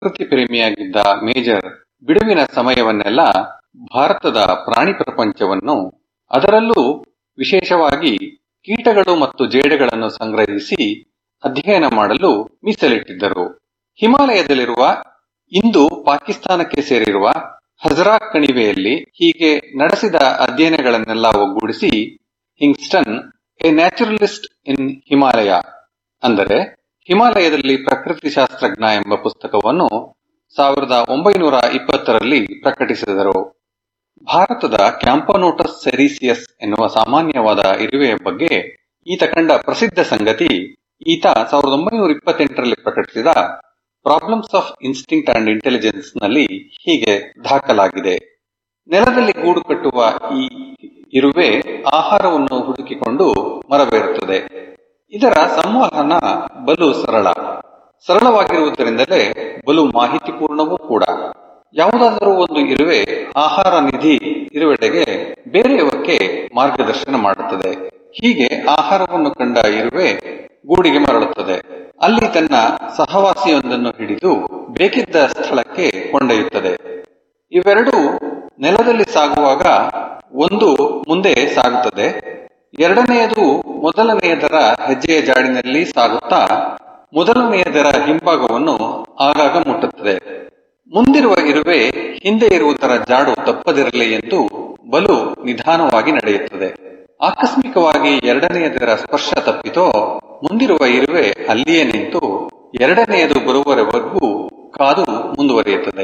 ಪ್ರಕೃತಿ ಪ್ರೇಮಿಯಾಗಿದ್ದ ಮೇಜರ್ ಬಿಡುವಿನ ಸಮಯವನ್ನೆಲ್ಲ ಭಾರತದ ಪ್ರಾಣಿ ಪ್ರಪಂಚವನ್ನು ಅದರಲ್ಲೂ ವಿಶೇಷವಾಗಿ ಕೀಟಗಳು ಮತ್ತು ಜೇಡಗಳನ್ನು ಸಂಗ್ರಹಿಸಿ ಅಧ್ಯಯನ ಮಾಡಲು ಮೀಸಲಿಟ್ಟಿದ್ದರು ಹಿಮಾಲಯದಲ್ಲಿರುವ ಇಂದು ಪಾಕಿಸ್ತಾನಕ್ಕೆ ಸೇರಿರುವ ಹಜರಾ ಕಣಿವೆಯಲ್ಲಿ ಹೀಗೆ ನಡೆಸಿದ ಅಧ್ಯಯನಗಳನ್ನೆಲ್ಲ ಒಗ್ಗೂಡಿಸಿ Hingston a naturalist in Himalaya ಅಂದರೆ ಹಿಮಾಲಯದಲ್ಲಿ ಪ್ರಕೃತಿ ಶಾಸ್ತ್ರಜ್ಞ ಎಂಬ ಪುಸ್ತಕವನ್ನು ಸಾವಿರದ ಒಂಬೈನೂರ ಇಪ್ಪತ್ತರಲ್ಲಿ ಪ್ರಕಟಿಸಿದರು ಭಾರತದ ಕ್ಯಾಂಪೋನೋಟಸ್ ಸೆರೀಸಿಯಸ್ ಎನ್ನುವ ಸಾಮಾನ್ಯವಾದ ಇರುವೆಯ ಬಗ್ಗೆ ಈತ ಕಂಡ ಪ್ರಸಿದ್ಧ ಸಂಗತಿ ಈತ ಸಾವಿರದ ಒಂಬೈನೂರ ಇಪ್ಪತ್ತೆಂಟರಲ್ಲಿ ಪ್ರಕಟಿಸಿದ problems of instinct and intelligence ನಲ್ಲಿ ಹೀಗೆ ದಾಖಲಾಗಿದೆ ನೆಲದಲ್ಲಿ ಗೂಡು ಕಟ್ಟುವ ಈ ಇರುವೆ ಆಹಾರವನ್ನು ಹುಡುಕಿಕೊಂಡು ಮರಬೇರುತ್ತದೆ ಇದರ ಸಂವಹನ ಬಲು ಸರಳ ಸರಳವಾಗಿರುವುದರಿಂದಲೇ ಬಲು ಮಾಹಿತಿಪೂರ್ಣವೂ ಕೂಡ ಯಾವುದಾದರೂ ಒಂದು ಇರುವೆ ಆಹಾರ ನಿಧಿ ಇರುವೆಡೆಗೆ ಬೇರೆಯವಕ್ಕೆ ಮಾರ್ಗದರ್ಶನ ಮಾಡುತ್ತದೆ ಹೀಗೆ ಆಹಾರವನ್ನು ಕಂಡ ಇರುವೆ ಗೂಡಿಗೆ ಮರಳುತ್ತದೆ ಅಲ್ಲಿ ತನ್ನ ಸಹವಾಸಿಯೊಂದನ್ನು ಹಿಡಿದು ಬೇಕಿದ್ದ ಸ್ಥಳಕ್ಕೆ ಕೊಂಡೊಯ್ಯುತ್ತದೆ ಇವೆರಡೂ ನೆಲದಲ್ಲಿ ಸಾಗುವಾಗ ಒಂದು ಮುಂದೆ ಸಾಗುತ್ತದೆ ಎರಡನೆಯದು ಮೊದಲನೆಯದರ ಹೆಜ್ಜೆಯ ಜಾಡಿನಲ್ಲಿ ಸಾಗುತ್ತಾ ಮೊದಲನೆಯದರ ಹಿಂಭಾಗವನ್ನು ಆಗಾಗ ಮುಟ್ಟುತ್ತದೆ ಮುಂದಿರುವ ಇರುವೆ ಹಿಂದೆ ಇರುವುದರ ಜಾಡು ತಪ್ಪದಿರಲಿ ಎಂದು ಬಲು ನಿಧಾನವಾಗಿ ನಡೆಯುತ್ತದೆ ಆಕಸ್ಮಿಕವಾಗಿ ಎರಡನೆಯದರ ಸ್ಪರ್ಶ ತಪ್ಪಿತೋ ಮುಂದಿರುವ ಇರುವೆ ಅಲ್ಲಿಯೇ ನಿಂತು ಎರಡನೆಯದು ಬರುವವರೆಗೂ ಕಾದು ಮುಂದುವರಿಯುತ್ತದೆ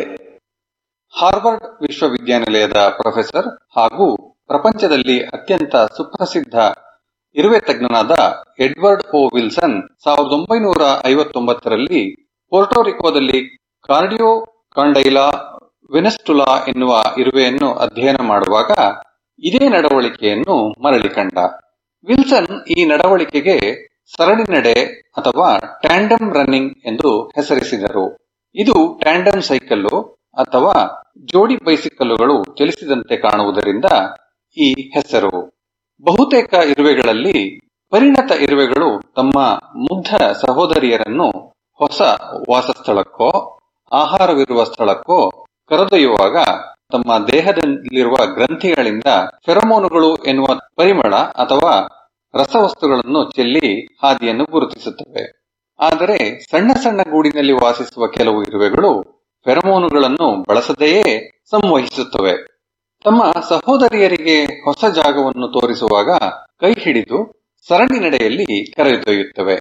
ಹಾರ್ವರ್ಡ್ ವಿಶ್ವವಿದ್ಯಾನಿಲಯದ ಪ್ರೊಫೆಸರ್ ಹಾಗೂ ಪ್ರಪಂಚದಲ್ಲಿ ಅತ್ಯಂತ ಸುಪ್ರಸಿದ್ಧ ಇರುವೆ ತಜ್ಞನಾದ ಎಡ್ವರ್ಡ್ ಓ ವಿಲ್ಸನ್ ಸಾವಿರದ ಒಂಬೈನೂರ ಐವತ್ತೊಂಬತ್ತರಲ್ಲಿ ಪೋರ್ಟೋರಿಕೋದಲ್ಲಿ ಕಾರ್ಡಿಯೋ ಕಾಂಡೈಲಾ ವೆನೆಸ್ಟುಲಾ ಎನ್ನುವ ಇರುವೆಯನ್ನು ಅಧ್ಯಯನ ಮಾಡುವಾಗ ಇದೇ ನಡವಳಿಕೆಯನ್ನು ಮರಳಿ ಕಂಡ ವಿಲ್ಸನ್ ಈ ನಡವಳಿಕೆಗೆ ಸರಣಿ ನಡೆ ಅಥವಾ ಟ್ಯಾಂಡಮ್ ರನ್ನಿಂಗ್ ಎಂದು ಹೆಸರಿಸಿದರು ಇದು ಟ್ಯಾಂಡಮ್ ಸೈಕಲ್ಲು ಅಥವಾ ಜೋಡಿ ಬೈಸಿಕಲ್ಲುಗಳು ಚಲಿಸಿದಂತೆ ಕಾಣುವುದರಿಂದ ಈ ಹೆಸರು ಬಹುತೇಕ ಇರುವೆಗಳಲ್ಲಿ ಪರಿಣತ ಇರುವೆಗಳು ತಮ್ಮ ಮುಗ್ಧ ಸಹೋದರಿಯರನ್ನು ಹೊಸ ವಾಸಸ್ಥಳಕ್ಕೋ ಆಹಾರವಿರುವ ಸ್ಥಳಕ್ಕೋ ಕರೆದೊಯ್ಯುವಾಗ ತಮ್ಮ ದೇಹದಲ್ಲಿರುವ ಗ್ರಂಥಿಗಳಿಂದ ಫೆರಮೋನುಗಳು ಎನ್ನುವ ಪರಿಮಳ ಅಥವಾ ರಸವಸ್ತುಗಳನ್ನು ಚೆಲ್ಲಿ ಹಾದಿಯನ್ನು ಗುರುತಿಸುತ್ತವೆ ಆದರೆ ಸಣ್ಣ ಸಣ್ಣ ಗೂಡಿನಲ್ಲಿ ವಾಸಿಸುವ ಕೆಲವು ಇರುವೆಗಳು ಫೆರಮೋನುಗಳನ್ನು ಬಳಸದೆಯೇ ಸಂವಹಿಸುತ್ತವೆ ತಮ್ಮ ಸಹೋದರಿಯರಿಗೆ ಹೊಸ ಜಾಗವನ್ನು ತೋರಿಸುವಾಗ ಕೈ ಹಿಡಿದು ಸರಣಿ ನಡೆಯಲ್ಲಿ ಕರೆದೊಯ್ಯುತ್ತವೆ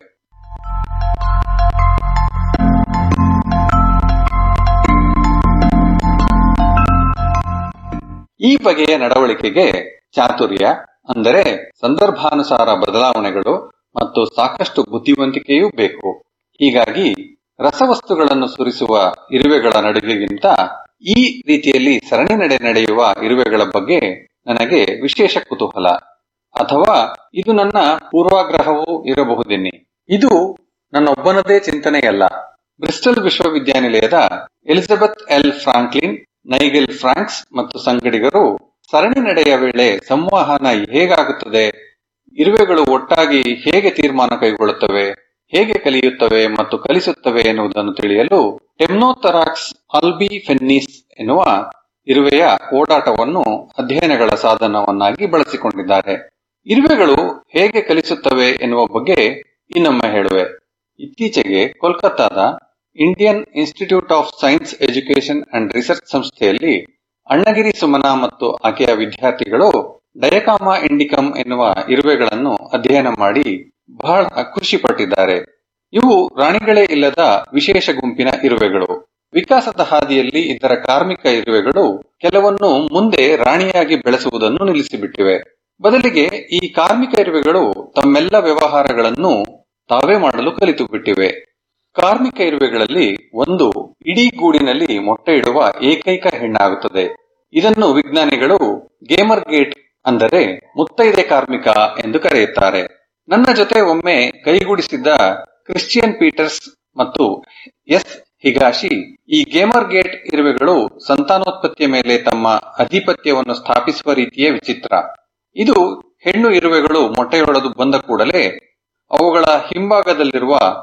ಈ ಬಗೆಯ ನಡವಳಿಕೆಗೆ ಚಾತುರ್ಯ ಅಂದರೆ ಸಂದರ್ಭಾನುಸಾರ ಬದಲಾವಣೆಗಳು ಮತ್ತು ಸಾಕಷ್ಟು ಬುದ್ಧಿವಂತಿಕೆಯೂ ಬೇಕು ಹೀಗಾಗಿ ರಸವಸ್ತುಗಳನ್ನು ಸುರಿಸುವ ಇರುವೆಗಳ ನಡುವೆಗಿಂತ ಈ ರೀತಿಯಲ್ಲಿ ಸರಣಿ ನಡೆ ನಡೆಯುವ ಇರುವೆಗಳ ಬಗ್ಗೆ ನನಗೆ ವಿಶೇಷ ಕುತೂಹಲ ಅಥವಾ ಇದು ನನ್ನ ಪೂರ್ವಾಗ್ರಹವೂ ಇರಬಹುದೆನ್ನಿ ಇದು ನನ್ನೊಬ್ಬನದೇ ಚಿಂತನೆಯಲ್ಲ ಬ್ರಿಸ್ಟಲ್ ವಿಶ್ವವಿದ್ಯಾನಿಲಯದ Elizabeth L Franklin Nigel Franks ಮತ್ತು ಸಂಗಡಿಗರು ಸರಣಿ ನಡೆಯ ವೇಳೆ ಸಂವಹನ ಹೇಗಾಗುತ್ತದೆ ಇರುವೆಗಳು ಒಟ್ಟಾಗಿ ಹೇಗೆ ತೀರ್ಮಾನ ಕೈಗೊಳ್ಳುತ್ತವೆ ಹೇಗೆ ಕಲಿಯುತ್ತವೆ ಮತ್ತು ಕಲಿಸುತ್ತವೆ ಎನ್ನುವುದನ್ನು ತಿಳಿಯಲು ಟೆಮ್ನೋಥರಾಕ್ಸ್ ಆಲ್ಬಿ ಫೆನ್ನಿಸ್ ಎನ್ನುವ ಇರುವೆಯ ಓಡಾಟವನ್ನು ಅಧ್ಯಯನಗಳ ಸಾಧನವನ್ನಾಗಿ ಬಳಸಿಕೊಂಡಿದ್ದಾರೆ ಇರುವೆಗಳು ಹೇಗೆ ಕಲಿಸುತ್ತವೆ ಎನ್ನುವ ಬಗ್ಗೆ ಇನ್ನೊಮ್ಮೆ ಹೇಳುವೆ ಇತ್ತೀಚೆಗೆ ಕೋಲ್ಕತ್ತಾದ Indian Institute of Science Education and Research ಸಂಸ್ಥೆಯಲ್ಲಿ ಅಣ್ಣಗಿರಿ ಸುಮನ ಮತ್ತು ಆಕೆಯ ವಿದ್ಯಾರ್ಥಿಗಳು ಡಯಕಾಮ ಇಂಡಿಕಮ್ ಎನ್ನುವ ಇರುವೆಗಳನ್ನು ಅಧ್ಯಯನ ಮಾಡಿ ಬಹಳ ಖುಷಿ ಪಟ್ಟಿದ್ದಾರೆ ಇವು ರಾಣಿಗಳೇ ಇಲ್ಲದ ವಿಶೇಷ ಗುಂಪಿನ ಇರುವೆಗಳು ವಿಕಾಸದ ಹಾದಿಯಲ್ಲಿ ಇದರ ಕಾರ್ಮಿಕ ಇರುವೆಗಳು ಕೆಲವನ್ನು ಮುಂದೆ ರಾಣಿಯಾಗಿ ಬೆಳೆಸುವುದನ್ನು ನಿಲ್ಲಿಸಿಬಿಟ್ಟಿವೆ ಬದಲಿಗೆ ಈ ಕಾರ್ಮಿಕ ಇರುವೆಗಳು ತಮ್ಮೆಲ್ಲ ವ್ಯವಹಾರಗಳನ್ನು ತಾವೇ ಮಾಡಲು ಕಲಿತು ಬಿಟ್ಟಿವೆ ಕಾರ್ಮಿಕ ಇರುವೆಗಳಲ್ಲಿ ಒಂದು ಇಡೀ ಗೂಡಿನಲ್ಲಿ ಮೊಟ್ಟೆ ಇಡುವ ಏಕೈಕ ಹೆಣ್ಣಾಗುತ್ತದೆ ಇದನ್ನು ವಿಜ್ಞಾನಿಗಳು ಗೇಮರ್ ಗೇಟ್ ಅಂದರೆ ಮುತ್ತೈದೆ ಕಾರ್ಮಿಕ ಎಂದು ಕರೆಯುತ್ತಾರೆ ನನ್ನ ಜೊತೆ ಒಮ್ಮೆ ಕೈಗೂಡಿಸಿದ್ದ ಕ್ರಿಶ್ಚಿಯನ್ ಪೀಟರ್ಸ್ ಮತ್ತು ಎಸ್ ಹಿಗಾಶಿ ಈ ಗೇಮರ್ ಗೇಟ್ ಇರುವೆಗಳು ಸಂತಾನೋತ್ಪತ್ತಿಯ ಮೇಲೆ ತಮ್ಮ ಅಧಿಪತ್ಯವನ್ನು ಸ್ಥಾಪಿಸುವ ರೀತಿಯೇ ವಿಚಿತ್ರ ಇದು ಹೆಣ್ಣು ಇರುವೆಗಳು ಮೊಟ್ಟೆಯೊಡೆದು ಬಂದ ಕೂಡಲೇ ಅವುಗಳ ಹಿಂಭಾಗದಲ್ಲಿರುವ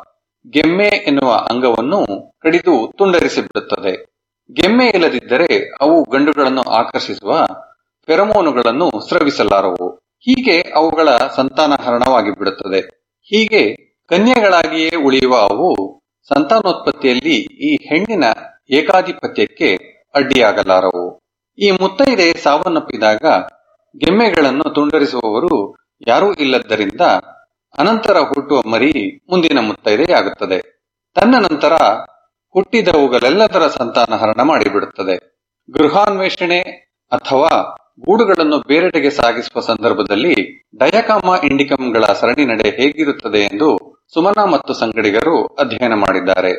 ಗೆಮ್ಮೆ ಎನ್ನುವ ಅಂಗವನ್ನು ಕಡಿದು ತುಂಡರಿಸಿ ಬಿಡುತ್ತದೆ ಗೆಮ್ಮೆ ಇಲ್ಲದಿದ್ದರೆ ಅವು ಗಂಡುಗಳನ್ನು ಆಕರ್ಷಿಸುವ ಫೆರಮೋನುಗಳನ್ನು ಸ್ರವಿಸಲಾರವು ಹೀಗೆ ಅವುಗಳ ಸಂತಾನಹರಣವಾಗಿ ಬಿಡುತ್ತದೆ ಹೀಗೆ ಕನ್ಯೆಗಳಾಗಿಯೇ ಉಳಿಯುವ ಅವು ಸಂತಾನೋತ್ಪತ್ತಿಯಲ್ಲಿ ಈ ಹೆಣ್ಣಿನ ಏಕಾಧಿಪತ್ಯಕ್ಕೆ ಅಡ್ಡಿಯಾಗಲಾರವು ಈ ಮುತ್ತೈದೆ ಸಾವನ್ನಪ್ಪಿದಾಗ ಗೆಮ್ಮೆಗಳನ್ನು ತುಂಡರಿಸುವವರು ಯಾರೂ ಇಲ್ಲದ್ದರಿಂದ ಅನಂತರ ಹುಟ್ಟುವ ಮರಿ ಮುಂದಿನ ಮುತ್ತೈದೆಯಾಗುತ್ತದೆ ತನ್ನ ನಂತರ ಹುಟ್ಟಿದವುಗಳೆಲ್ಲದರ ಸಂತಾನಹರಣ ಮಾಡಿಬಿಡುತ್ತದೆ ಗೃಹಾನ್ವೇಷಣೆ ಅಥವಾ ಗೂಡುಗಳನ್ನು ಬೇರೆಡೆಗೆ ಸಾಗಿಸುವ ಸಂದರ್ಭದಲ್ಲಿ ಡಯಕಾಮ ಇಂಡಿಕಂಗಳ ಸರಣಿ ನಡೆ ಹೇಗಿರುತ್ತದೆ ಎಂದು ಸುಮನ ಮತ್ತು ಸಂಗಡಿಗರು ಅಧ್ಯಯನ ಮಾಡಿದ್ದಾರೆ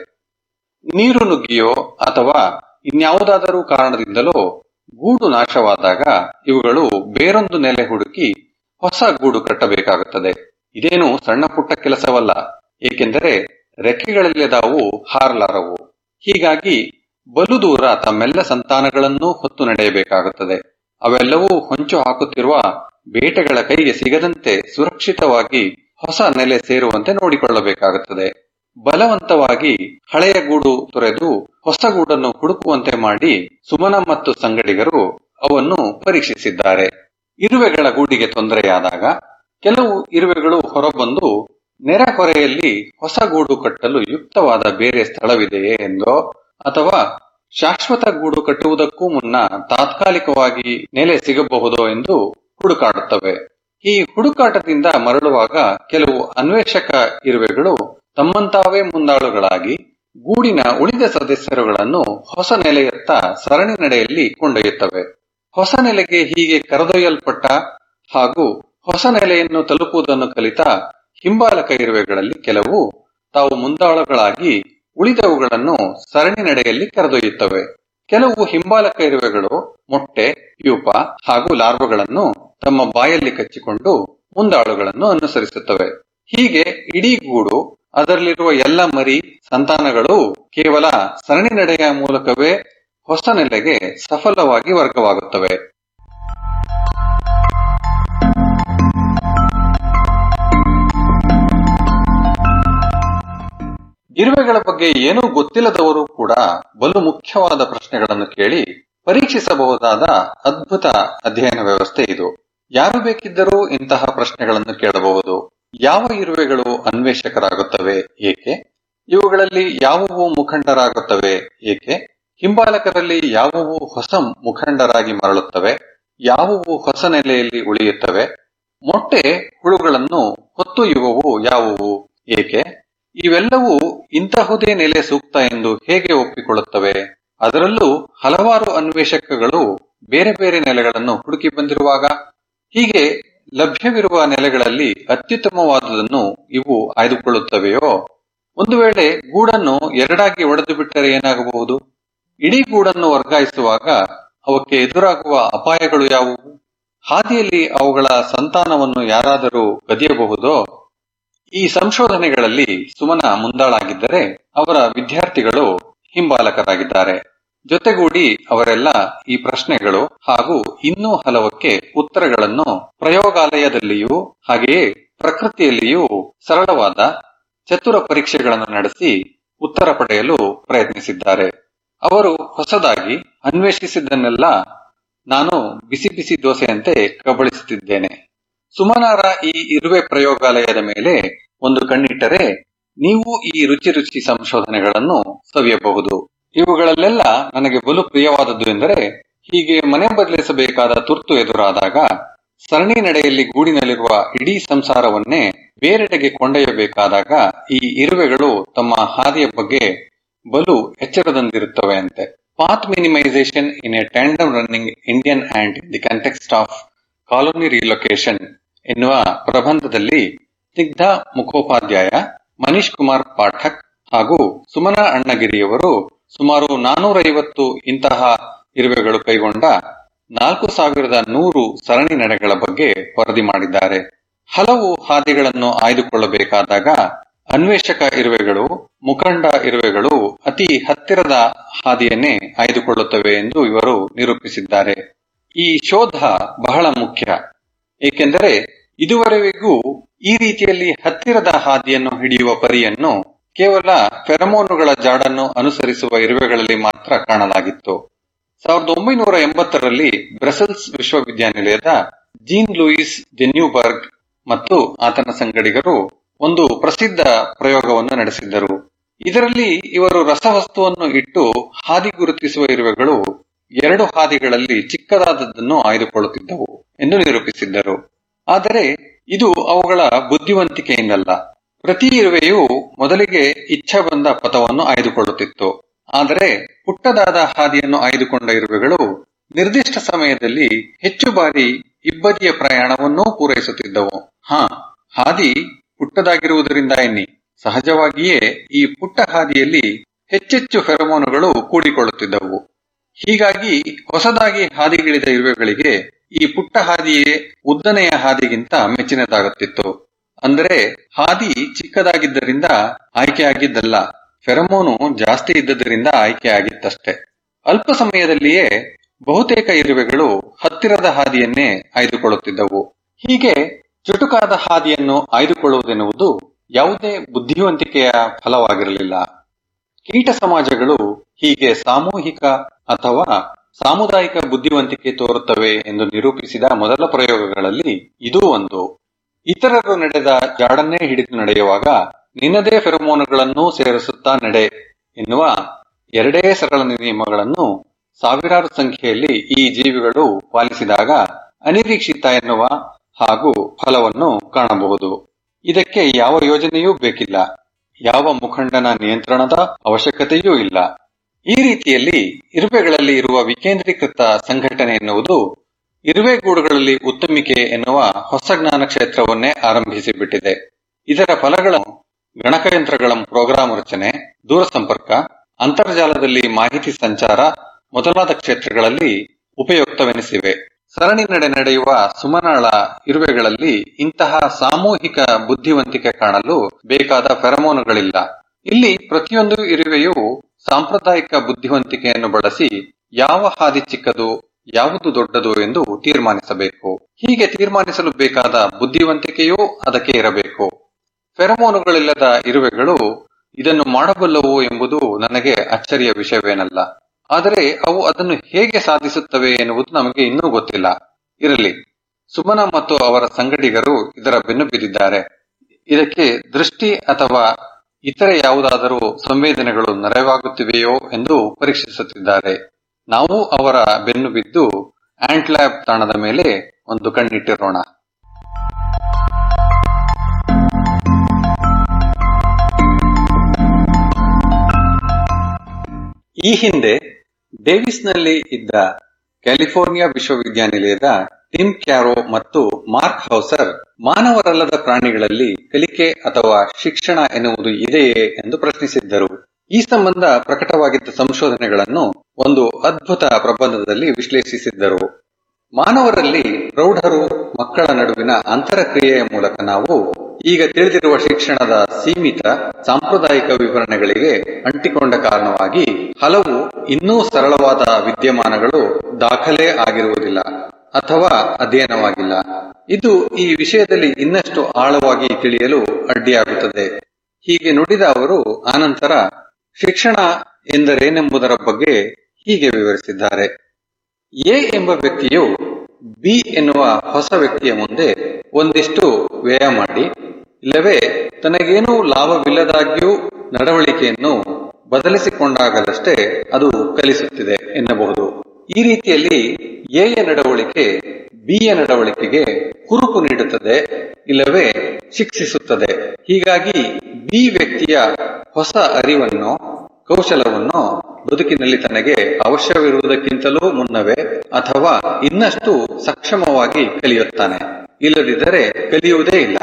ನೀರು ನುಗ್ಗಿಯೋ ಅಥವಾ ಇನ್ಯಾವುದಾದರೂ ಕಾರಣದಿಂದಲೋ ಗೂಡು ನಾಶವಾದಾಗ ಇವುಗಳು ಬೇರೊಂದು ನೆಲೆ ಹುಡುಕಿ ಹೊಸ ಗೂಡು ಕಟ್ಟಬೇಕಾಗುತ್ತದೆ ಇದೇನು ಸಣ್ಣ ಪುಟ್ಟ ಕೆಲಸವಲ್ಲ ಏಕೆಂದರೆ ರೆಕ್ಕೆಗಳಿಲ್ಲದಾವು ಹಾರಲಾರವು ಹೀಗಾಗಿ ಬಲು ದೂರ ತಮ್ಮೆಲ್ಲ ಸಂತಾನಗಳನ್ನೂ ಹೊತ್ತು ನಡೆಯಬೇಕಾಗುತ್ತದೆ ಅವೆಲ್ಲವೂ ಹೊಂಚು ಹಾಕುತ್ತಿರುವ ಬೇಟೆಗಳ ಕೈಗೆ ಸಿಗದಂತೆ ಸುರಕ್ಷಿತವಾಗಿ ಹೊಸ ನೆಲೆ ಸೇರುವಂತೆ ನೋಡಿಕೊಳ್ಳಬೇಕಾಗುತ್ತದೆ ಬಲವಂತವಾಗಿ ಹಳೆಯ ಗೂಡು ತೊರೆದು ಹೊಸ ಗೂಡನ್ನು ಹುಡುಕುವಂತೆ ಮಾಡಿ ಸುಮನ ಮತ್ತು ಸಂಗಡಿಗರು ಅವನ್ನು ಪರೀಕ್ಷಿಸಿದ್ದಾರೆ ಇರುವೆಗಳ ಗೂಡಿಗೆ ತೊಂದರೆಯಾದಾಗ ಕೆಲವು ಇರುವೆಗಳು ಹೊರಬಂದು ನೆರೆಹೊರೆಯಲ್ಲಿ ಹೊಸ ಗೂಡು ಕಟ್ಟಲು ಯುಕ್ತವಾದ ಬೇರೆ ಸ್ಥಳವಿದೆಯೇ ಎಂದೋ ಅಥವಾ ಶಾಶ್ವತ ಗೂಡು ಕಟ್ಟುವುದಕ್ಕೂ ಮುನ್ನ ತಾತ್ಕಾಲಿಕವಾಗಿ ನೆಲೆ ಸಿಗಬಹುದೋ ಎಂದು ಹುಡುಕಾಡುತ್ತವೆ ಈ ಹುಡುಕಾಟದಿಂದ ಮರಳುವಾಗ ಕೆಲವು ಅನ್ವೇಷಕ ಇರುವೆಗಳು ತಮ್ಮಂತಾವೇ ಮುಂದಾಳುಗಳಾಗಿ ಗೂಡಿನ ಉಳಿದ ಸದಸ್ಯರುಗಳನ್ನು ಹೊಸ ನೆಲೆಯತ್ತ ಸರಣಿ ನಡೆಯಲ್ಲಿ ಕೊಂಡೊಯ್ಯುತ್ತವೆ ಹೊಸ ನೆಲೆಗೆ ಹೀಗೆ ಕರೆದೊಯ್ಯಲ್ಪಟ್ಟ ಹಾಗೂ ಹೊಸ ನೆಲೆಯನ್ನು ತಲುಪುವುದನ್ನು ಕಲಿತ ಹಿಂಬಾಲಕ ಇರುವೆಗಳಲ್ಲಿ ಕೆಲವು ತಾವು ಮುಂದಾಳುಗಳಾಗಿ ಉಳಿದವುಗಳನ್ನು ಸರಣಿ ನಡೆಯಲ್ಲಿ ಕರೆದೊಯ್ಯುತ್ತವೆ ಕೆಲವು ಹಿಂಬಾಲಕ ಇರುವೆಗಳು ಮೊಟ್ಟೆ ಪ್ಯೂಪ ಹಾಗೂ ಲಾರ್ವಗಳನ್ನು ತಮ್ಮ ಬಾಯಲ್ಲಿ ಕಚ್ಚಿಕೊಂಡು ಮುಂದಾಳುಗಳನ್ನು ಅನುಸರಿಸುತ್ತವೆ ಹೀಗೆ ಇಡೀ ಗೂಡು ಅದರಲ್ಲಿರುವ ಎಲ್ಲ ಮರಿ ಸಂತಾನಗಳು ಕೇವಲ ಸರಣಿ ನಡೆಯ ಮೂಲಕವೇ ಹೊಸ ನೆಲೆಗೆ ಸಫಲವಾಗಿ ವರ್ಗವಾಗುತ್ತವೆ ಇರುವೆಗಳ ಬಗ್ಗೆ ಏನೂ ಗೊತ್ತಿಲ್ಲದವರು ಕೂಡ ಬಲು ಮುಖ್ಯವಾದ ಪ್ರಶ್ನೆಗಳನ್ನು ಕೇಳಿ ಪರೀಕ್ಷಿಸಬಹುದಾದ ಅದ್ಭುತ ಅಧ್ಯಯನ ವ್ಯವಸ್ಥೆ ಇದು ಯಾರು ಬೇಕಿದ್ದರೂ ಇಂತಹ ಪ್ರಶ್ನೆಗಳನ್ನು ಕೇಳಬಹುದು ಯಾವ ಇರುವೆಗಳು ಅನ್ವೇಷಕರಾಗುತ್ತವೆ ಏಕೆ ಇವುಗಳಲ್ಲಿ ಯಾವುವು ಮುಖಂಡರಾಗುತ್ತವೆ ಏಕೆ ಹಿಂಬಾಲಕರಲ್ಲಿ ಯಾವುವು ಹೊಸ ಮುಖಂಡರಾಗಿ ಮರಳುತ್ತವೆ ಯಾವುವು ಹೊಸ ನೆಲೆಯಲ್ಲಿ ಉಳಿಯುತ್ತವೆ ಮೊಟ್ಟೆ ಹುಳುಗಳನ್ನು ಹೊತ್ತೊಯ್ಯುವವು ಯಾವುವು ಏಕೆ ಇವೆಲ್ಲವೂ ಇಂತಹುದೇ ನೆಲೆ ಸೂಕ್ತ ಎಂದು ಹೇಗೆ ಒಪ್ಪಿಕೊಳ್ಳುತ್ತವೆ ಅದರಲ್ಲೂ ಹಲವಾರು ಅನ್ವೇಷಕಗಳು ಬೇರೆ ಬೇರೆ ನೆಲೆಗಳನ್ನು ಹುಡುಕಿ ಬಂದಿರುವಾಗ ಹೀಗೆ ಲಭ್ಯವಿರುವ ನೆಲೆಗಳಲ್ಲಿ ಅತ್ಯುತ್ತಮವಾದುದನ್ನು ಇವು ಆಯ್ದುಕೊಳ್ಳುತ್ತವೆಯೋ ಒಂದು ವೇಳೆ ಗೂಡನ್ನು ಎರಡಾಗಿ ಒಡೆದು ಬಿಟ್ಟರೆ ಏನಾಗಬಹುದು ಇಡೀ ಗೂಡನ್ನು ವರ್ಗಾಯಿಸುವಾಗ ಅವಕ್ಕೆ ಎದುರಾಗುವ ಅಪಾಯಗಳು ಯಾವುವು ಹಾದಿಯಲ್ಲಿ ಅವುಗಳ ಸಂತಾನವನ್ನು ಯಾರಾದರೂ ಕದಿಯಬಹುದೋ ಈ ಸಂಶೋಧನೆಗಳಲ್ಲಿ ಸುಮನ ಮುಂದಾಳಾಗಿದ್ದರೆ ಅವರ ವಿದ್ಯಾರ್ಥಿಗಳು ಹಿಂಬಾಲಕರಾಗಿದ್ದಾರೆ ಜೊತೆಗೂಡಿ ಅವರೆಲ್ಲ ಈ ಪ್ರಶ್ನೆಗಳು ಹಾಗೂ ಇನ್ನೂ ಹಲವಕ್ಕೆ ಉತ್ತರಗಳನ್ನು ಪ್ರಯೋಗಾಲಯದಲ್ಲಿಯೂ ಹಾಗೆಯೇ ಪ್ರಕೃತಿಯಲ್ಲಿಯೂ ಸರಳವಾದ ಚತುರ ಪರೀಕ್ಷೆಗಳನ್ನು ನಡೆಸಿ ಉತ್ತರ ಪಡೆಯಲು ಪ್ರಯತ್ನಿಸಿದ್ದಾರೆ ಅವರು ಹೊಸದಾಗಿ ಅನ್ವೇಷಿಸಿದ್ದನ್ನೆಲ್ಲ ನಾನು ಬಿಸಿ ಬಿಸಿ ದೋಸೆಯಂತೆ ಕಬಳಿಸುತ್ತಿದ್ದೇನೆ ಸುಮನಾರ ಈ ಇರುವೆ ಪ್ರಯೋಗಾಲಯದ ಮೇಲೆ ಒಂದು ಕಣ್ಣಿಟ್ಟರೆ ನೀವು ಈ ರುಚಿ ರುಚಿ ಸಂಶೋಧನೆಗಳನ್ನು ಸವಿಯಬಹುದು ಇವುಗಳಲ್ಲೆಲ್ಲ ನನಗೆ ಬಲು ಪ್ರಿಯವಾದದ್ದು ಎಂದರೆ ಹೀಗೆ ಮನೆ ಬದಲಿಸಬೇಕಾದ ತುರ್ತು ಎದುರಾದಾಗ ಸರಣಿ ನಡೆಯಲ್ಲಿ ಗೂಡಿನಲ್ಲಿರುವ ಇಡೀ ಸಂಸಾರವನ್ನೇ ಬೇರೆಡೆಗೆ ಕೊಂಡೊಯ್ಯಬೇಕಾದಾಗ ಈ ಇರುವೆಗಳು ತಮ್ಮ ಹಾದಿಯ ಬಗ್ಗೆ ಬಲು ಎಚ್ಚರದಂದಿರುತ್ತವೆ ಅಂತೆ path minimisation in a tandem running Indian and the context of colony relocation ಎನ್ನುವ ಪ್ರಬಂಧದಲ್ಲಿ ಸ್ನಿಗ್ಧ ಮುಖೋಪಾಧ್ಯಾಯ ಮನೀಶ್ ಕುಮಾರ್ ಪಾಠಕ್ ಹಾಗೂ ಸುಮನ ಅಣ್ಣಗಿರಿಯವರು ಸುಮಾರು ನಾನೂರೈವತ್ತು ಇಂತಹ ಇರುವೆಗಳು ಕೈಗೊಂಡ ನಾಲ್ಕು ಸಾವಿರದ ನೂರು ಸರಣಿ ನಡೆಗಳ ಬಗ್ಗೆ ವರದಿ ಮಾಡಿದ್ದಾರೆ ಹಲವು ಹಾದಿಗಳನ್ನು ಆಯ್ದುಕೊಳ್ಳಬೇಕಾದಾಗ ಅನ್ವೇಷಕ ಇರುವೆಗಳು ಮುಖಂಡ ಇರುವೆಗಳು ಅತಿ ಹತ್ತಿರದ ಹಾದಿಯನ್ನೇ ಆಯ್ದುಕೊಳ್ಳುತ್ತವೆ ಎಂದು ಇವರು ನಿರೂಪಿಸಿದ್ದಾರೆ ಈ ಶೋಧ ಬಹಳ ಮುಖ್ಯ ಏಕೆಂದರೆ ಇದುವರೆವಿಗೂ ಈ ರೀತಿಯಲ್ಲಿ ಹತ್ತಿರದ ಹಾದಿಯನ್ನು ಹಿಡಿಯುವ ಪರಿಯನ್ನು ಕೇವಲ ಫೆರಮೋನುಗಳ ಜಾಡನ್ನು ಅನುಸರಿಸುವ ಇರುವೆಗಳಲ್ಲಿ ಮಾತ್ರ ಕಾಣಲಾಗಿತ್ತು ಸಾವಿರದ ಒಂಬೈನೂರ ಎಂಬತ್ತರಲ್ಲಿ ಬ್ರಸೆಲ್ಸ್ ವಿಶ್ವವಿದ್ಯಾನಿಲಯದ ಜೀನ್ ಲೂಯಿಸ್ ಡೆನ್ಯೂಬರ್ಗ್ ಮತ್ತು ಆತನ ಸಂಗಡಿಗರು ಒಂದು ಪ್ರಸಿದ್ಧ ಪ್ರಯೋಗವನ್ನು ನಡೆಸಿದ್ದರು ಇದರಲ್ಲಿ ಇವರು ರಸವಸ್ತುವನ್ನು ಇಟ್ಟು ಹಾದಿ ಗುರುತಿಸುವ ಇರುವೆಗಳು ಎರಡು ಹಾದಿಗಳಲ್ಲಿ ಚಿಕ್ಕದಾದದ್ದನ್ನು ಆಯ್ದುಕೊಳ್ಳುತ್ತಿದ್ದವು ಎಂದು ನಿರೂಪಿಸಿದ್ದರು ಆದರೆ ಇದು ಅವುಗಳ ಬುದ್ಧಿವಂತಿಕೆಯಿಂದಲ್ಲ ಪ್ರತಿ ಇರುವೆಯು ಮೊದಲಿಗೆ ಇಚ್ಛೆ ಬಂದ ಪಥವನ್ನು ಆಯ್ದುಕೊಳ್ಳುತ್ತಿತ್ತು ಆದರೆ ಪುಟ್ಟದಾದ ಹಾದಿಯನ್ನು ಆಯ್ದುಕೊಂಡ ಇರುವೆಗಳು ನಿರ್ದಿಷ್ಟ ಸಮಯದಲ್ಲಿ ಹೆಚ್ಚು ಬಾರಿ ಇಬ್ಬದಿಯ ಪ್ರಯಾಣವನ್ನೂ ಪೂರೈಸುತ್ತಿದ್ದವು ಹಾ ಹಾದಿ ಪುಟ್ಟದಾಗಿರುವುದರಿಂದ ಎನ್ನಿ ಸಹಜವಾಗಿಯೇ ಈ ಪುಟ್ಟ ಹಾದಿಯಲ್ಲಿ ಹೆಚ್ಚೆಚ್ಚು ಫೆರಮೋನುಗಳು ಕೂಡಿಕೊಳ್ಳುತ್ತಿದ್ದವು ಹೀಗಾಗಿ ಹೊಸದಾಗಿ ಹಾದಿಗಿಳಿದ ಇರುವೆಗಳಿಗೆ ಈ ಪುಟ್ಟ ಹಾದಿಯೇ ಉದ್ದನೆಯ ಹಾದಿಗಿಂತ ಮೆಚ್ಚಿನದಾಗುತ್ತಿತ್ತು ಅಂದರೆ ಹಾದಿ ಚಿಕ್ಕದಾಗಿದ್ದರಿಂದ ಆಯ್ಕೆಯಾಗಿದ್ದಲ್ಲ ಫೆರಮೋನು ಜಾಸ್ತಿ ಇದ್ದದರಿಂದ ಆಯ್ಕೆಯಾಗಿತ್ತಷ್ಟೇ ಅಲ್ಪ ಸಮಯದಲ್ಲಿಯೇ ಬಹುತೇಕ ಇರುವೆಗಳು ಹತ್ತಿರದ ಹಾದಿಯನ್ನೇ ಆಯ್ದುಕೊಳ್ಳುತ್ತಿದ್ದವು ಹೀಗೆ ಚುಟುಕಾದ ಹಾದಿಯನ್ನು ಆಯ್ದುಕೊಳ್ಳುವುದೆನ್ನುವುದು ಯಾವುದೇ ಬುದ್ಧಿವಂತಿಕೆಯ ಫಲವಾಗಿರಲಿಲ್ಲ ಕೀಟ ಸಮಾಜಗಳು ಹೀಗೆ ಸಾಮೂಹಿಕ ಅಥವಾ ಸಾಮುದಾಯಿಕ ಬುದ್ಧಿವಂತಿಕೆ ತೋರುತ್ತವೆ ಎಂದು ನಿರೂಪಿಸಿದ ಮೊದಲ ಪ್ರಯೋಗಗಳಲ್ಲಿ ಇದೂ ಒಂದು ಇತರರು ನಡೆದ ಜಾಡನ್ನೇ ಹಿಡಿದು ನಡೆಯುವಾಗ ನಿನ್ನದೇ ಫೆರಮೋನುಗಳನ್ನೂ ಸೇರಿಸುತ್ತಾ ನಡೆ ಎನ್ನುವ ಎರಡೇ ಸರಳ ನಿಯಮಗಳನ್ನು ಸಾವಿರಾರು ಸಂಖ್ಯೆಯಲ್ಲಿ ಈ ಜೀವಿಗಳು ಪಾಲಿಸಿದಾಗ ಅನಿರೀಕ್ಷಿತ ಎನ್ನುವ ಹಾಗೂ ಫಲವನ್ನು ಕಾಣಬಹುದು ಇದಕ್ಕೆ ಯಾವ ಯೋಜನೆಯೂ ಬೇಕಿಲ್ಲ ಯಾವ ಮುಖಂಡನ ನಿಯಂತ್ರಣದ ಅವಶ್ಯಕತೆಯೂ ಇಲ್ಲ ಈ ರೀತಿಯಲ್ಲಿ ಇರುವೆಗಳಲ್ಲಿ ಇರುವ ವಿಕೇಂದ್ರೀಕೃತ ಸಂಘಟನೆ ಎನ್ನುವುದು ಇರುವೆಗೂಡುಗಳಲ್ಲಿ ಉತ್ತಮಿಕೆ ಎನ್ನುವ ಹೊಸ ಜ್ಞಾನ ಕ್ಷೇತ್ರವನ್ನೇ ಆರಂಭಿಸಿಬಿಟ್ಟಿದೆ ಇದರ ಫಲಗಳು ಗಣಕಯಂತ್ರಗಳ ಪ್ರೋಗ್ರಾಂ ರಚನೆ ದೂರಸಂಪರ್ಕ ಅಂತರ್ಜಾಲದಲ್ಲಿ ಮಾಹಿತಿ ಸಂಚಾರ ಮೊದಲಾದ ಕ್ಷೇತ್ರಗಳಲ್ಲಿ ಉಪಯುಕ್ತವೆನಿಸಿವೆ ಸರಣಿ ನಡೆ ನಡೆಯುವ ಸುಮನಾಳ ಇರುವೆಗಳಲ್ಲಿ ಇಂತಹ ಸಾಮೂಹಿಕ ಬುದ್ಧಿವಂತಿಕೆ ಕಾಣಲು ಬೇಕಾದ ಫೆರಮೋನುಗಳಿಲ್ಲ ಇಲ್ಲಿ ಪ್ರತಿಯೊಂದು ಇರುವೆಯು ಸಾಂಪ್ರದಾಯಿಕ ಬುದ್ಧಿವಂತಿಕೆಯನ್ನು ಬಳಸಿ ಯಾವ ಹಾದಿ ಚಿಕ್ಕದು ಯಾವುದು ದೊಡ್ಡದು ಎಂದು ತೀರ್ಮಾನಿಸಬೇಕು ಹೀಗೆ ತೀರ್ಮಾನಿಸಲು ಬೇಕಾದ ಬುದ್ಧಿವಂತಿಕೆಯೂ ಅದಕ್ಕೆ ಇರಬೇಕು ಫೆರಮೋನುಗಳಿಲ್ಲದ ಇರುವೆಗಳು ಇದನ್ನು ಮಾಡಬಲ್ಲವು ಎಂಬುದು ನನಗೆ ಅಚ್ಚರಿಯ ವಿಷಯವೇನಲ್ಲ ಆದರೆ ಅವು ಅದನ್ನು ಹೇಗೆ ಸಾಧಿಸುತ್ತವೆ ಎನ್ನುವುದು ನಮಗೆ ಇನ್ನೂ ಗೊತ್ತಿಲ್ಲ ಇರಲಿ ಸುಮನ ಮತ್ತು ಅವರ ಸಂಗಡಿಗರು ಇದರ ಬೆನ್ನು ಬಿದ್ದಿದ್ದಾರೆ ಇದಕ್ಕೆ ದೃಷ್ಟಿ ಅಥವಾ ಇತರೆ ಯಾವುದಾದರೂ ಸಂವೇದನೆಗಳು ನೆರವಾಗುತ್ತಿವೆಯೋ ಎಂದು ಪರೀಕ್ಷಿಸುತ್ತಿದ್ದಾರೆ ನಾವು ಅವರ ಬೆನ್ನು ಬಿದ್ದು ಆಂಟ್ಲ್ಯಾಬ್ ತಾಣದ ಮೇಲೆ ಒಂದು ಕಣ್ಣಿಟ್ಟಿರೋಣ ಈ ಹಿಂದೆ ಡೇವಿಸ್ನಲ್ಲಿ ಇದ್ದ ಕ್ಯಾಲಿಫೋರ್ನಿಯಾ ವಿಶ್ವವಿದ್ಯಾನಿಲಯದ ಟಿಮ್ ಕ್ಯಾರೋ ಮತ್ತು ಮಾರ್ಕ್ ಹೌಸರ್ ಮಾನವರಲ್ಲದ ಪ್ರಾಣಿಗಳಲ್ಲಿ ಕಲಿಕೆ ಅಥವಾ ಶಿಕ್ಷಣ ಎನ್ನುವುದು ಇದೆಯೇ ಎಂದು ಪ್ರಶ್ನಿಸಿದ್ದರು ಈ ಸಂಬಂಧ ಪ್ರಕಟವಾಗಿದ್ದ ಸಂಶೋಧನೆಗಳನ್ನು ಒಂದು ಅದ್ಭುತ ಪ್ರಬಂಧದಲ್ಲಿ ವಿಶ್ಲೇಷಿಸಿದ್ದರು ಮಾನವರಲ್ಲಿ ಪ್ರೌಢರು ಮಕ್ಕಳ ನಡುವಿನ ಅಂತರಕ್ರಿಯೆಯ ಮೂಲಕ ನಾವು ಈಗ ತಿಳಿದಿರುವ ಶಿಕ್ಷಣದ ಸೀಮಿತ ಸಾಂಪ್ರದಾಯಿಕ ವಿವರಣೆಗಳಿಗೆ ಅಂಟಿಕೊಂಡ ಕಾರಣವಾಗಿ ಹಲವು ಇನ್ನೂ ಸರಳವಾದ ವಿದ್ಯಮಾನಗಳು ದಾಖಲೆ ಆಗಿರುವುದಿಲ್ಲ ಅಥವಾ ಅಧ್ಯಯನವಾಗಿಲ್ಲ ಇದು ಈ ವಿಷಯದಲ್ಲಿ ಇನ್ನಷ್ಟು ಆಳವಾಗಿ ತಿಳಿಯಲು ಅಡ್ಡಿಯಾಗುತ್ತದೆ ಹೀಗೆ ನುಡಿದ ಅವರು ಆನಂತರ ಶಿಕ್ಷಣ ಎಂದರೇನೆಂಬುದರ ಬಗ್ಗೆ ಹೀಗೆ ವಿವರಿಸಿದ್ದಾರೆ ಎ ಎಂಬ ವ್ಯಕ್ತಿಯು ಬಿ ಎನ್ನುವ ಹೊಸ ವ್ಯಕ್ತಿಯ ಮುಂದೆ ಒಂದಿಷ್ಟು ವ್ಯಯ ಮಾಡಿ ಇಲ್ಲವೇ ತನಗೇನೂ ಲಾಭವಿಲ್ಲದಾಗ್ಯೂ ನಡವಳಿಕೆಯನ್ನು ಬದಲಿಸಿಕೊಂಡಾಗಲಷ್ಟೇ ಅದು ಕಲಿಸುತ್ತಿದೆ ಎನ್ನಬಹುದು ಈ ರೀತಿಯಲ್ಲಿ ಎಯ ನಡವಳಿಕೆ ಬಿಯ ನಡವಳಿಕೆಗೆ ಹುರುಪು ನೀಡುತ್ತದೆ ಇಲ್ಲವೇ ಶಿಕ್ಷಿಸುತ್ತದೆ ಹೀಗಾಗಿ ಬಿ ವ್ಯಕ್ತಿಯ ಹೊಸ ಅರಿವನ್ನು ಕೌಶಲವನ್ನು ಬದುಕಿನಲ್ಲಿ ತನಗೆ ಅವಶ್ಯವಿರುವುದಕ್ಕಿಂತಲೂ ಮುನ್ನವೇ ಅಥವಾ ಇನ್ನಷ್ಟು ಸಕ್ಷಮವಾಗಿ ಕಲಿಯುತ್ತಾನೆ ಇಲ್ಲದಿದ್ದರೆ ಕಲಿಯುವುದೇ ಇಲ್ಲ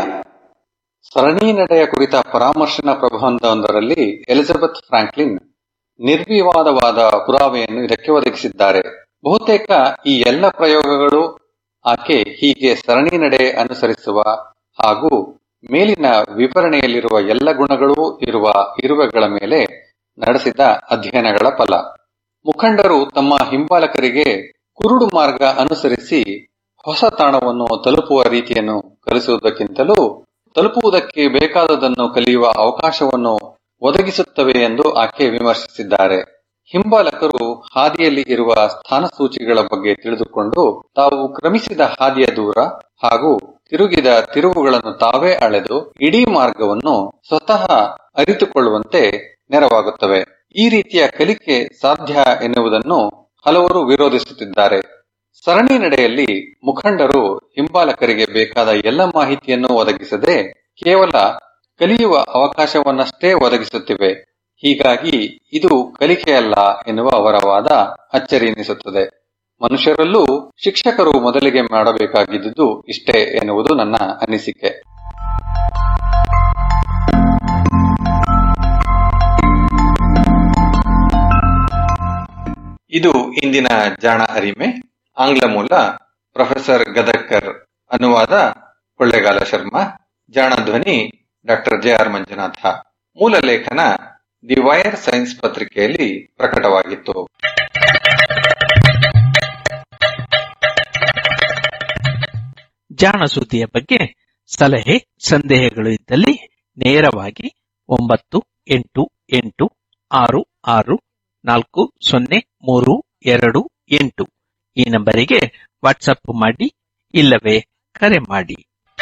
ಸರಣಿ ನಡೆಯ ಕುರಿತ ಪರಾಮರ್ಶನ ಪ್ರಬಂಧವೊಂದರಲ್ಲಿ ಎಲಿಜಬೆತ್ ಫ್ರಾಂಕ್ಲಿನ್ ನಿರ್ವಿವಾದವಾದ ಪುರಾವೆಯನ್ನು ಇದಕ್ಕೆ ಒದಗಿಸಿದ್ದಾರೆ ಬಹುತೇಕ ಈ ಎಲ್ಲ ಪ್ರಯೋಗಗಳು ಆಕೆ ಹೀಗೆ ಸರಣಿ ನಡೆ ಅನುಸರಿಸುವ ಹಾಗೂ ಮೇಲಿನ ವಿವರಣೆಯಲ್ಲಿರುವ ಎಲ್ಲ ಗುಣಗಳೂ ಇರುವ ಇರುವೆಗಳ ಮೇಲೆ ನಡೆಸಿದ ಅಧ್ಯಯನಗಳ ಫಲ ಮುಖಂಡರು ತಮ್ಮ ಹಿಂಬಾಲಕರಿಗೆ ಕುರುಡು ಮಾರ್ಗ ಅನುಸರಿಸಿ ಹೊಸ ತಾಣವನ್ನು ತಲುಪುವ ರೀತಿಯನ್ನು ಕಲಿಸುವುದಕ್ಕಿಂತಲೂ ತಲುಪುವುದಕ್ಕೆ ಬೇಕಾದದನ್ನು ಕಲಿಯುವ ಅವಕಾಶವನ್ನು ಒದಗಿಸುತ್ತವೆ ಎಂದು ಆಕೆ ವಿಮರ್ಶಿಸಿದ್ದಾರೆ ಹಿಂಬಾಲಕರು ಹಾದಿಯಲ್ಲಿ ಇರುವ ಸ್ಥಾನಸೂಚಿಗಳ ಬಗ್ಗೆ ತಿಳಿದುಕೊಂಡು ತಾವು ಕ್ರಮಿಸಿದ ಹಾದಿಯ ದೂರ ಹಾಗೂ ತಿರುಗಿದ ತಿರುವುಗಳನ್ನು ತಾವೇ ಅಳೆದು ಇಡೀ ಮಾರ್ಗವನ್ನು ಸ್ವತಃ ಅರಿತುಕೊಳ್ಳುವಂತೆ ನೆರವಾಗುತ್ತವೆ ಈ ರೀತಿಯ ಕಲಿಕೆ ಸಾಧ್ಯ ಎನ್ನುವುದನ್ನು ಹಲವರು ವಿರೋಧಿಸುತ್ತಿದ್ದಾರೆ ಸರಣಿ ನಡೆಯಲ್ಲಿ ಮುಖಂಡರು ಹಿಂಬಾಲಕರಿಗೆ ಬೇಕಾದ ಎಲ್ಲ ಮಾಹಿತಿಯನ್ನು ಒದಗಿಸದೆ ಕೇವಲ ಕಲಿಯುವ ಅವಕಾಶವನ್ನಷ್ಟೇ ಒದಗಿಸುತ್ತಿವೆ ಹೀಗಾಗಿ ಇದು ಕಲಿಕೆಯಲ್ಲ ಎನ್ನುವ ಅವರ ವಾದ ಅಚ್ಚರಿ ಎನಿಸುತ್ತದೆ ಮನುಷ್ಯರಲ್ಲೂ ಶಿಕ್ಷಕರು ಮೊದಲಿಗೆ ಮಾಡಬೇಕಾಗಿದ್ದುದು ಇಷ್ಟೇ ಎನ್ನುವುದು ನನ್ನ ಅನಿಸಿಕೆ ಇದು ಇಂದಿನ ಜಾಣ ಅರಿಮೆ ಆಂಗ್ಲ ಮೂಲ ಪ್ರೊಫೆಸರ್ ಗದಕ್ಕರ್ ಅನುವಾದ ಕೊಳ್ಳೇಗಾಲ ಶರ್ಮಾ ಜಾಣ ಧ್ವನಿ ಡಾಕ್ಟರ್ ಜೆ ಆರ್ ಮಂಜುನಾಥ ಮೂಲ ಲೇಖನ ದಿ ವೈರ್ ಸೈನ್ಸ್ ಪತ್ರಿಕೆಯಲ್ಲಿ ಪ್ರಕಟವಾಗಿತ್ತು ಜಾಣ ಸುದ್ದಿಯ ಬಗ್ಗೆ ಸಲಹೆ ಸಂದೇಹಗಳು ಇದ್ದಲ್ಲಿ ನೇರವಾಗಿ ಒಂಬತ್ತು ಎಂಟು ಎಂಟು ಆರು ಆರು ನಾಲ್ಕು ಸೊನ್ನೆ ಮೂರು ಎರಡು ಎಂಟು ಈ ನಂಬರಿಗೆ ವಾಟ್ಸಪ್ ಮಾಡಿ ಇಲ್ಲವೇ ಕರೆ ಮಾಡಿ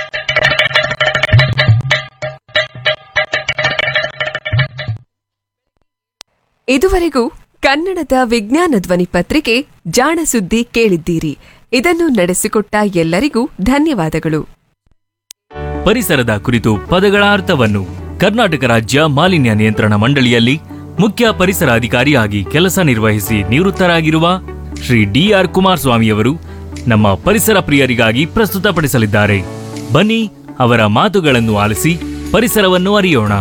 ಇದುವರೆಗೂ ಕನ್ನಡದ ವಿಜ್ಞಾನ ಧ್ವನಿ ಪತ್ರಿಕೆ ಜಾಣ ಸುದ್ದಿ ಕೇಳಿದ್ದೀರಿ ಇದನ್ನು ನಡೆಸಿಕೊಟ್ಟ ಎಲ್ಲರಿಗೂ ಧನ್ಯವಾದಗಳು ಪರಿಸರದ ಕುರಿತು ಪದಗಳ ಅರ್ಥವನ್ನು ಕರ್ನಾಟಕ ರಾಜ್ಯ ಮಾಲಿನ್ಯ ನಿಯಂತ್ರಣ ಮಂಡಳಿಯಲ್ಲಿ ಮುಖ್ಯ ಪರಿಸರ ಅಧಿಕಾರಿಯಾಗಿ ಕೆಲಸ ನಿರ್ವಹಿಸಿ ನಿವೃತ್ತರಾಗಿರುವ ಶ್ರೀ ಡಿಆರ್ ಕುಮಾರಸ್ವಾಮಿಯವರು ನಮ್ಮ ಪರಿಸರ ಪ್ರಿಯರಿಗಾಗಿ ಪ್ರಸ್ತುತಪಡಿಸಲಿದ್ದಾರೆ ಬನ್ನಿ ಅವರ ಮಾತುಗಳನ್ನು ಆಲಿಸಿ ಪರಿಸರವನ್ನು ಅರಿಯೋಣ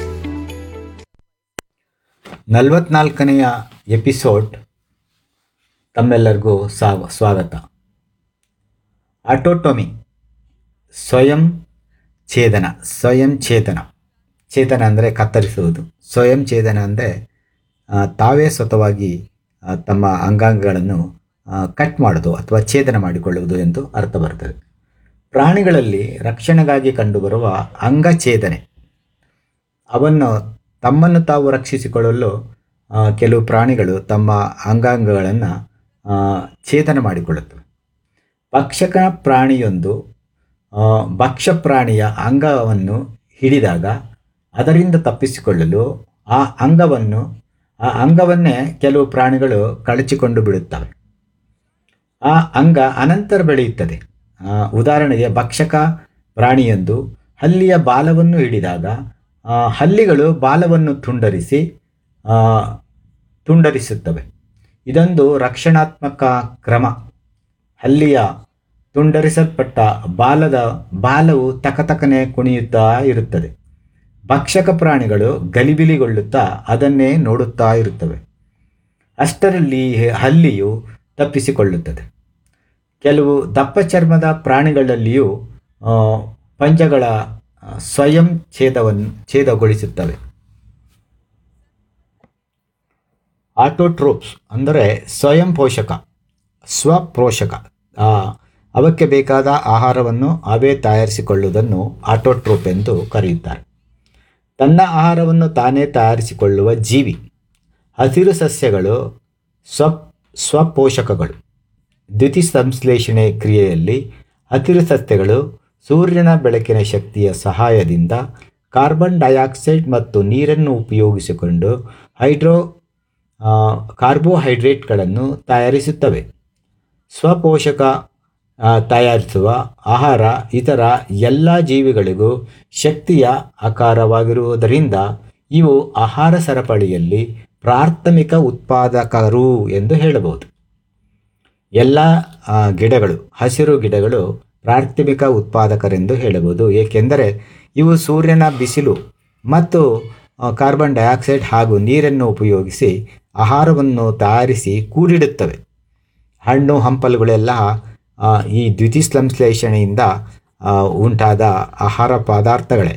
ನಲವತ್ನಾಲ್ಕನೆಯ ಎಪಿಸೋಡ್ ತಮ್ಮೆಲ್ಲರಿಗೂ ಸಾವ ಸ್ವಾಗತ ಆಟೋಟೊಮಿ ಸ್ವಯಂ ಛೇದನ ಸ್ವಯಂ ಛೇದನ ಛೇದನ ಅಂದರೆ ಕತ್ತರಿಸುವುದು ಸ್ವಯಂ ಛೇದನ ಅಂದರೆ ತಾವೇ ಸ್ವತವಾಗಿ ಆ, ತಮ್ಮ ಅಂಗಾಂಗಗಳನ್ನು ಆ, ಕಟ್ ಮಾಡೋದು ಅಥವಾ ಛೇದನ ಮಾಡಿಕೊಳ್ಳುವುದು ಎಂದು ಅರ್ಥ ಬರ್ತದೆ ಪ್ರಾಣಿಗಳಲ್ಲಿ ರಕ್ಷಣೆಗಾಗಿ ಕಂಡುಬರುವ ಅಂಗಛೇದನೆ ಅವನ್ನು ತಮ್ಮನ್ನು ತಾವು ರಕ್ಷಿಸಿಕೊಳ್ಳಲು ಆ, ಕೆಲವು ಪ್ರಾಣಿಗಳು ತಮ್ಮ ಅಂಗಾಂಗಗಳನ್ನು ಆ, ಛೇದನ ಮಾಡಿಕೊಳ್ಳುತ್ತವೆ ಭಕ್ಷಕ ಪ್ರಾಣಿಯೊಂದು ಆ, ಭಕ್ಷ್ಯ ಪ್ರಾಣಿಯ ಅಂಗವನ್ನು ಹಿಡಿದಾಗ ಅದರಿಂದ ತಪ್ಪಿಸಿಕೊಳ್ಳಲು ಆ ಅಂಗವನ್ನು ಆ ಅಂಗವನ್ನೇ ಕೆಲವು ಪ್ರಾಣಿಗಳು ಕಳಚಿಕೊಂಡು ಬಿಡುತ್ತವೆ ಆ ಅಂಗ ಅನಂತರ ಬೆಳೆಯುತ್ತದೆ ಆ, ಉದಾಹರಣೆಗೆ ಭಕ್ಷಕ ಪ್ರಾಣಿಯೊಂದು ಹಲ್ಲಿಯ ಬಾಲವನ್ನು ಹಿಡಿದಾಗ ಆ, ಹಲ್ಲಿಗಳು ಬಾಲವನ್ನು ತುಂಡರಿಸಿ ಆ, ತುಂಡರಿಸುತ್ತವೆ ಇದೊಂದು ರಕ್ಷಣಾತ್ಮಕ ಕ್ರಮ ಹಲ್ಲಿಯ ತುಂಡರಿಸಲ್ಪಟ್ಟ ಬಾಲದ ಬಾಲವು ತಕತಕನೆ ಕುಣಿಯುತ್ತಾ ಇರುತ್ತದೆ ಭಕ್ಷಕ ಪ್ರಾಣಿಗಳು ಗಲಿಬಿಲಿಗೊಳ್ಳುತ್ತಾ ಅದನ್ನೇ ನೋಡುತ್ತಾ ಇರುತ್ತವೆ ಅಷ್ಟರಲ್ಲಿ ಹಲ್ಲಿಯು ತಪ್ಪಿಸಿಕೊಳ್ಳುತ್ತದೆ ಕೆಲವು ದಪ್ಪ ಚರ್ಮದ ಪ್ರಾಣಿಗಳಲ್ಲಿಯೂ ಆ, ಪಂಜಗಳ ಆ, ಸ್ವಯಂ ಛೇದವನ್ನು ಛೇದಗೊಳಿಸುತ್ತವೆ ಆಟೋಟ್ರೋಪ್ಸ್ ಅಂದರೆ ಸ್ವಯಂ ಪೋಷಕ ಸ್ವಪೋಷಕ ಆ, ಅವಕ್ಕೆ ಬೇಕಾದ ಆಹಾರವನ್ನು ಅವೇ ತಯಾರಿಸಿಕೊಳ್ಳುವುದನ್ನು ಆಟೋಟ್ರೋಪ್ ಎಂದು ಕರೆಯುತ್ತಾರೆ ತನ್ನ ಆಹಾರವನ್ನು ತಾನೇ ತಯಾರಿಸಿಕೊಳ್ಳುವ ಜೀವಿ ಹಸಿರು ಸಸ್ಯಗಳು ಸ್ವ ಸ್ವಪೋಷಕಗಳು ದ್ಯುತಿ ಸಂಶ್ಲೇಷಣೆ ಕ್ರಿಯೆಯಲ್ಲಿ ಹಸಿರು ಸಸ್ಯಗಳು ಸೂರ್ಯನ ಬೆಳಕಿನ ಶಕ್ತಿಯ ಸಹಾಯದಿಂದ ಕಾರ್ಬನ್ ಡೈಆಕ್ಸೈಡ್ ಮತ್ತು ನೀರನ್ನು ಉಪಯೋಗಿಸಿಕೊಂಡು ಹೈಡ್ರೋ ಆ, ಕಾರ್ಬೋಹೈಡ್ರೇಟ್ಗಳನ್ನು ತಯಾರಿಸುತ್ತವೆ ಸ್ವಪೋಷಕ ಆ, ತಯಾರಿಸುವ ಆಹಾರ ಇತರ ಎಲ್ಲ ಜೀವಿಗಳಿಗೂ ಶಕ್ತಿಯ ಆಕಾರವಾಗಿರುವುದರಿಂದ ಇವು ಆಹಾರ ಸರಪಳಿಯಲ್ಲಿ ಪ್ರಾಥಮಿಕ ಉತ್ಪಾದಕರು ಎಂದು ಹೇಳಬಹುದು ಎಲ್ಲ ಆ, ಗಿಡಗಳು ಹಸಿರು ಗಿಡಗಳು ಪ್ರಾಥಮಿಕ ಉತ್ಪಾದಕರೆಂದು ಹೇಳಬಹುದು ಏಕೆಂದರೆ ಇವು ಸೂರ್ಯನ ಬಿಸಿಲು ಮತ್ತು ಆ, ಕಾರ್ಬನ್ ಡೈಆಕ್ಸೈಡ್ ಹಾಗೂ ನೀರನ್ನು ಉಪಯೋಗಿಸಿ ಆಹಾರವನ್ನು ತಯಾರಿಸಿ ಕೂಡಿಡುತ್ತವೆ ಹಣ್ಣು ಹಂಪಲುಗಳೆಲ್ಲ ಆ, ಈ ದ್ಯುತಿ ಸಂಶ್ಲೇಷಣೆಯಿಂದ ಆ, ಉಂಟಾದ ಆಹಾರ ಪದಾರ್ಥಗಳೇ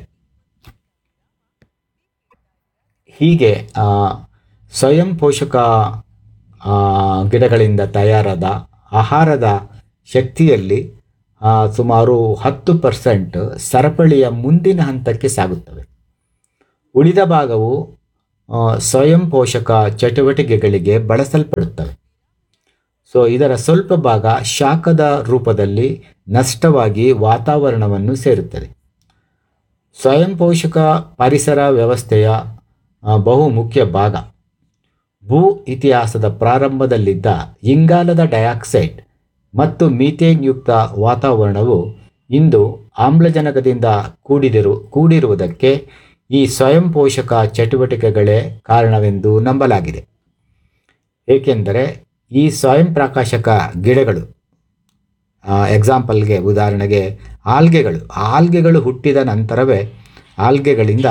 ಹೀಗೆ ಆ, ಸ್ವಯಂ ಪೋಷಕ ಆ, ಗಿಡಗಳಿಂದ ತಯಾರಾದ ಆಹಾರದ ಶಕ್ತಿಯಲ್ಲಿ ಆ, ಸುಮಾರು ಹತ್ತು ಪರ್ಸೆಂಟ್ ಸರಪಳಿಯ ಮುಂದಿನ ಹಂತಕ್ಕೆ ಸಾಗುತ್ತವೆ ಉಳಿದ ಭಾಗವು ಆ, ಸ್ವಯಂ ಪೋಷಕ ಚಟುವಟಿಕೆಗಳಿಗೆ ಬಳಸಲ್ಪಡುತ್ತವೆ ಸೊ ಇದರ ಸ್ವಲ್ಪ ಭಾಗ ಶಾಖದ ರೂಪದಲ್ಲಿ ನಷ್ಟವಾಗಿ ವಾತಾವರಣವನ್ನು ಸೇರುತ್ತದೆ ಸ್ವಯಂ ಪೋಷಕ ಪರಿಸರ ವ್ಯವಸ್ಥೆಯ ಆ, ಬಹು ಮುಖ್ಯ ಭಾಗ ಭೂ ಇತಿಹಾಸದ ಪ್ರಾರಂಭದಲ್ಲಿದ್ದ ಇಂಗಾಲದ ಡೈಆಕ್ಸೈಡ್ ಮತ್ತು ಮೀಥೇನ್ ಯುಕ್ತ ವಾತಾವರಣವು ಇಂದು ಆಮ್ಲಜನಕದಿಂದ ಕೂಡಿದಿರು ಕೂಡಿರುವುದಕ್ಕೆ ಈ ಸ್ವಯಂ ಪೋಷಕ ಚಟುವಟಿಕೆಗಳೇ ಕಾರಣವೆಂದು ನಂಬಲಾಗಿದೆ ಏಕೆಂದರೆ ಈ ಸ್ವಯಂ ಪ್ರಕಾಶಕ ಗಿಡಗಳು ಎಕ್ಸಾಂಪಲ್ಗೆ ಉದಾಹರಣೆಗೆ ಆಲ್ಗೆಗಳು ಆಲ್ಗೆಗಳು ಹುಟ್ಟಿದ ನಂತರವೇ ಆಲ್ಗೆಗಳಿಂದ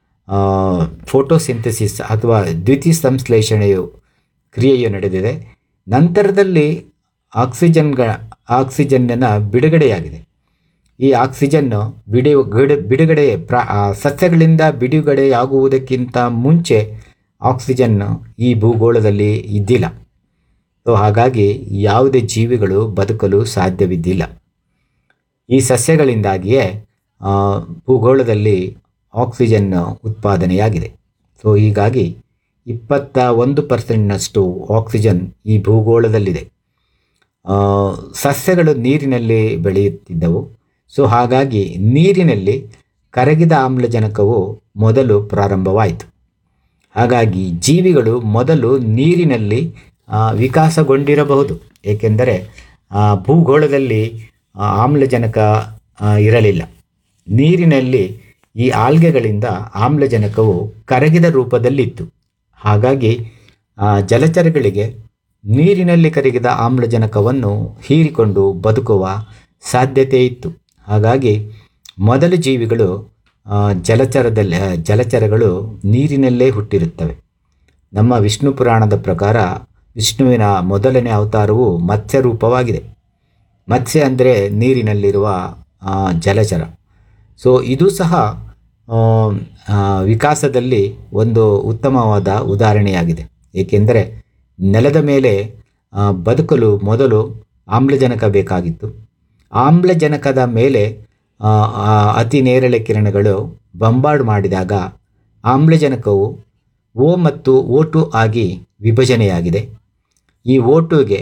ಫೋಟೋಸಿಂಥಸಿಸ್ ಅಥವಾ ದ್ವಿತೀಯ ಸಂಶ್ಲೇಷಣೆಯು ಕ್ರಿಯೆಯು ನಡೆದಿದೆ ನಂತರದಲ್ಲಿ ಆಕ್ಸಿಜನ್ಗ ಆಕ್ಸಿಜನ್ನ ಬಿಡುಗಡೆಯಾಗಿದೆ ಈ ಆಕ್ಸಿಜನ್ನು ಬಿಡು ಬಿಡು ಬಿಡುಗಡೆ ಪ್ರ ಆ, ಸಸ್ಯಗಳಿಂದ ಬಿಡುಗಡೆಯಾಗುವುದಕ್ಕಿಂತ ಮುಂಚೆ ಆಕ್ಸಿಜನ್ ಈ ಭೂಗೋಳದಲ್ಲಿ ಇದ್ದಿಲ್ಲ ಸೊ ಹಾಗಾಗಿ ಯಾವುದೇ ಜೀವಿಗಳು ಬದುಕಲು ಸಾಧ್ಯವಿದ್ದಿಲ್ಲ ಈ ಸಸ್ಯಗಳಿಂದಾಗಿಯೇ ಆ, ಭೂಗೋಳದಲ್ಲಿ ಆಕ್ಸಿಜನ್ ಉತ್ಪಾದನೆಯಾಗಿದೆ ಸೊ ಹೀಗಾಗಿ ಇಪ್ಪತ್ತ ಒಂದು ಪರ್ಸೆಂಟ್ನಷ್ಟು ಆಕ್ಸಿಜನ್ ಈ ಭೂಗೋಳದಲ್ಲಿದೆ ಆ, ಸಸ್ಯಗಳು ನೀರಿನಲ್ಲಿ ಬೆಳೆಯುತ್ತಿದ್ದವು ಸೊ ಹಾಗಾಗಿ ನೀರಿನಲ್ಲಿ ಕರಗಿದ ಆಮ್ಲಜನಕವು ಮೊದಲು ಪ್ರಾರಂಭವಾಯಿತು ಹಾಗಾಗಿ ಜೀವಿಗಳು ಮೊದಲು ನೀರಿನಲ್ಲಿ ಆ, ವಿಕಾಸಗೊಂಡಿರಬಹುದು ಏಕೆಂದರೆ ಆ, ಭೂಗೋಳದಲ್ಲಿ ಆ, ಆಮ್ಲಜನಕ ಆ, ಇರಲಿಲ್ಲ ನೀರಿನಲ್ಲಿ ಈ ಆಲ್ಗೆಗಳಿಂದ ಆಮ್ಲಜನಕವು ಕರಗಿದ ರೂಪದಲ್ಲಿತ್ತು ಹಾಗಾಗಿ ಆ, ಜಲಚರಗಳಿಗೆ ನೀರಿನಲ್ಲಿ ಕರಗಿದ ಆಮ್ಲಜನಕವನ್ನು ಹೀರಿಕೊಂಡು ಬದುಕುವ ಸಾಧ್ಯತೆ ಇತ್ತು ಹಾಗಾಗಿ ಮೊದಲು ಜೀವಿಗಳು ಆ, ಜಲಚರದಲ್ಲಿ ಆ, ಜಲಚರಗಳು ನೀರಿನಲ್ಲೇ ಹುಟ್ಟಿರುತ್ತವೆ ನಮ್ಮ ವಿಷ್ಣು ಪುರಾಣದ ಪ್ರಕಾರ ವಿಷ್ಣುವಿನ ಮೊದಲನೇ ಅವತಾರವು ಮತ್ಸ್ಯ ರೂಪವಾಗಿದೆ ಮತ್ಸ್ಯ ಅಂದರೆ ನೀರಿನಲ್ಲಿರುವ ಆ, ಜಲಚರ ಸೊ ಇದು ಸಹ ಆ, ಆ, ವಿಕಾಸದಲ್ಲಿ ಒಂದು ಉತ್ತಮವಾದ ಉದಾಹರಣೆಯಾಗಿದೆ ಏಕೆಂದರೆ ನೆಲದ ಮೇಲೆ ಆ, ಬದುಕಲು ಮೊದಲು ಆಮ್ಲಜನಕ ಬೇಕಾಗಿತ್ತು ಆಮ್ಲಜನಕದ ಮೇಲೆ ಆ, ಆ, ಅತಿ ನೇರಳೆ ಕಿರಣಗಳು ಬಂಬಾರ್ಡ್ ಮಾಡಿದಾಗ ಆಮ್ಲಜನಕವು ಓ ಮತ್ತು ಓ ಟು ಆಗಿ ವಿಭಜನೆಯಾಗಿದೆ ಈ ಓ ಟುಗೆ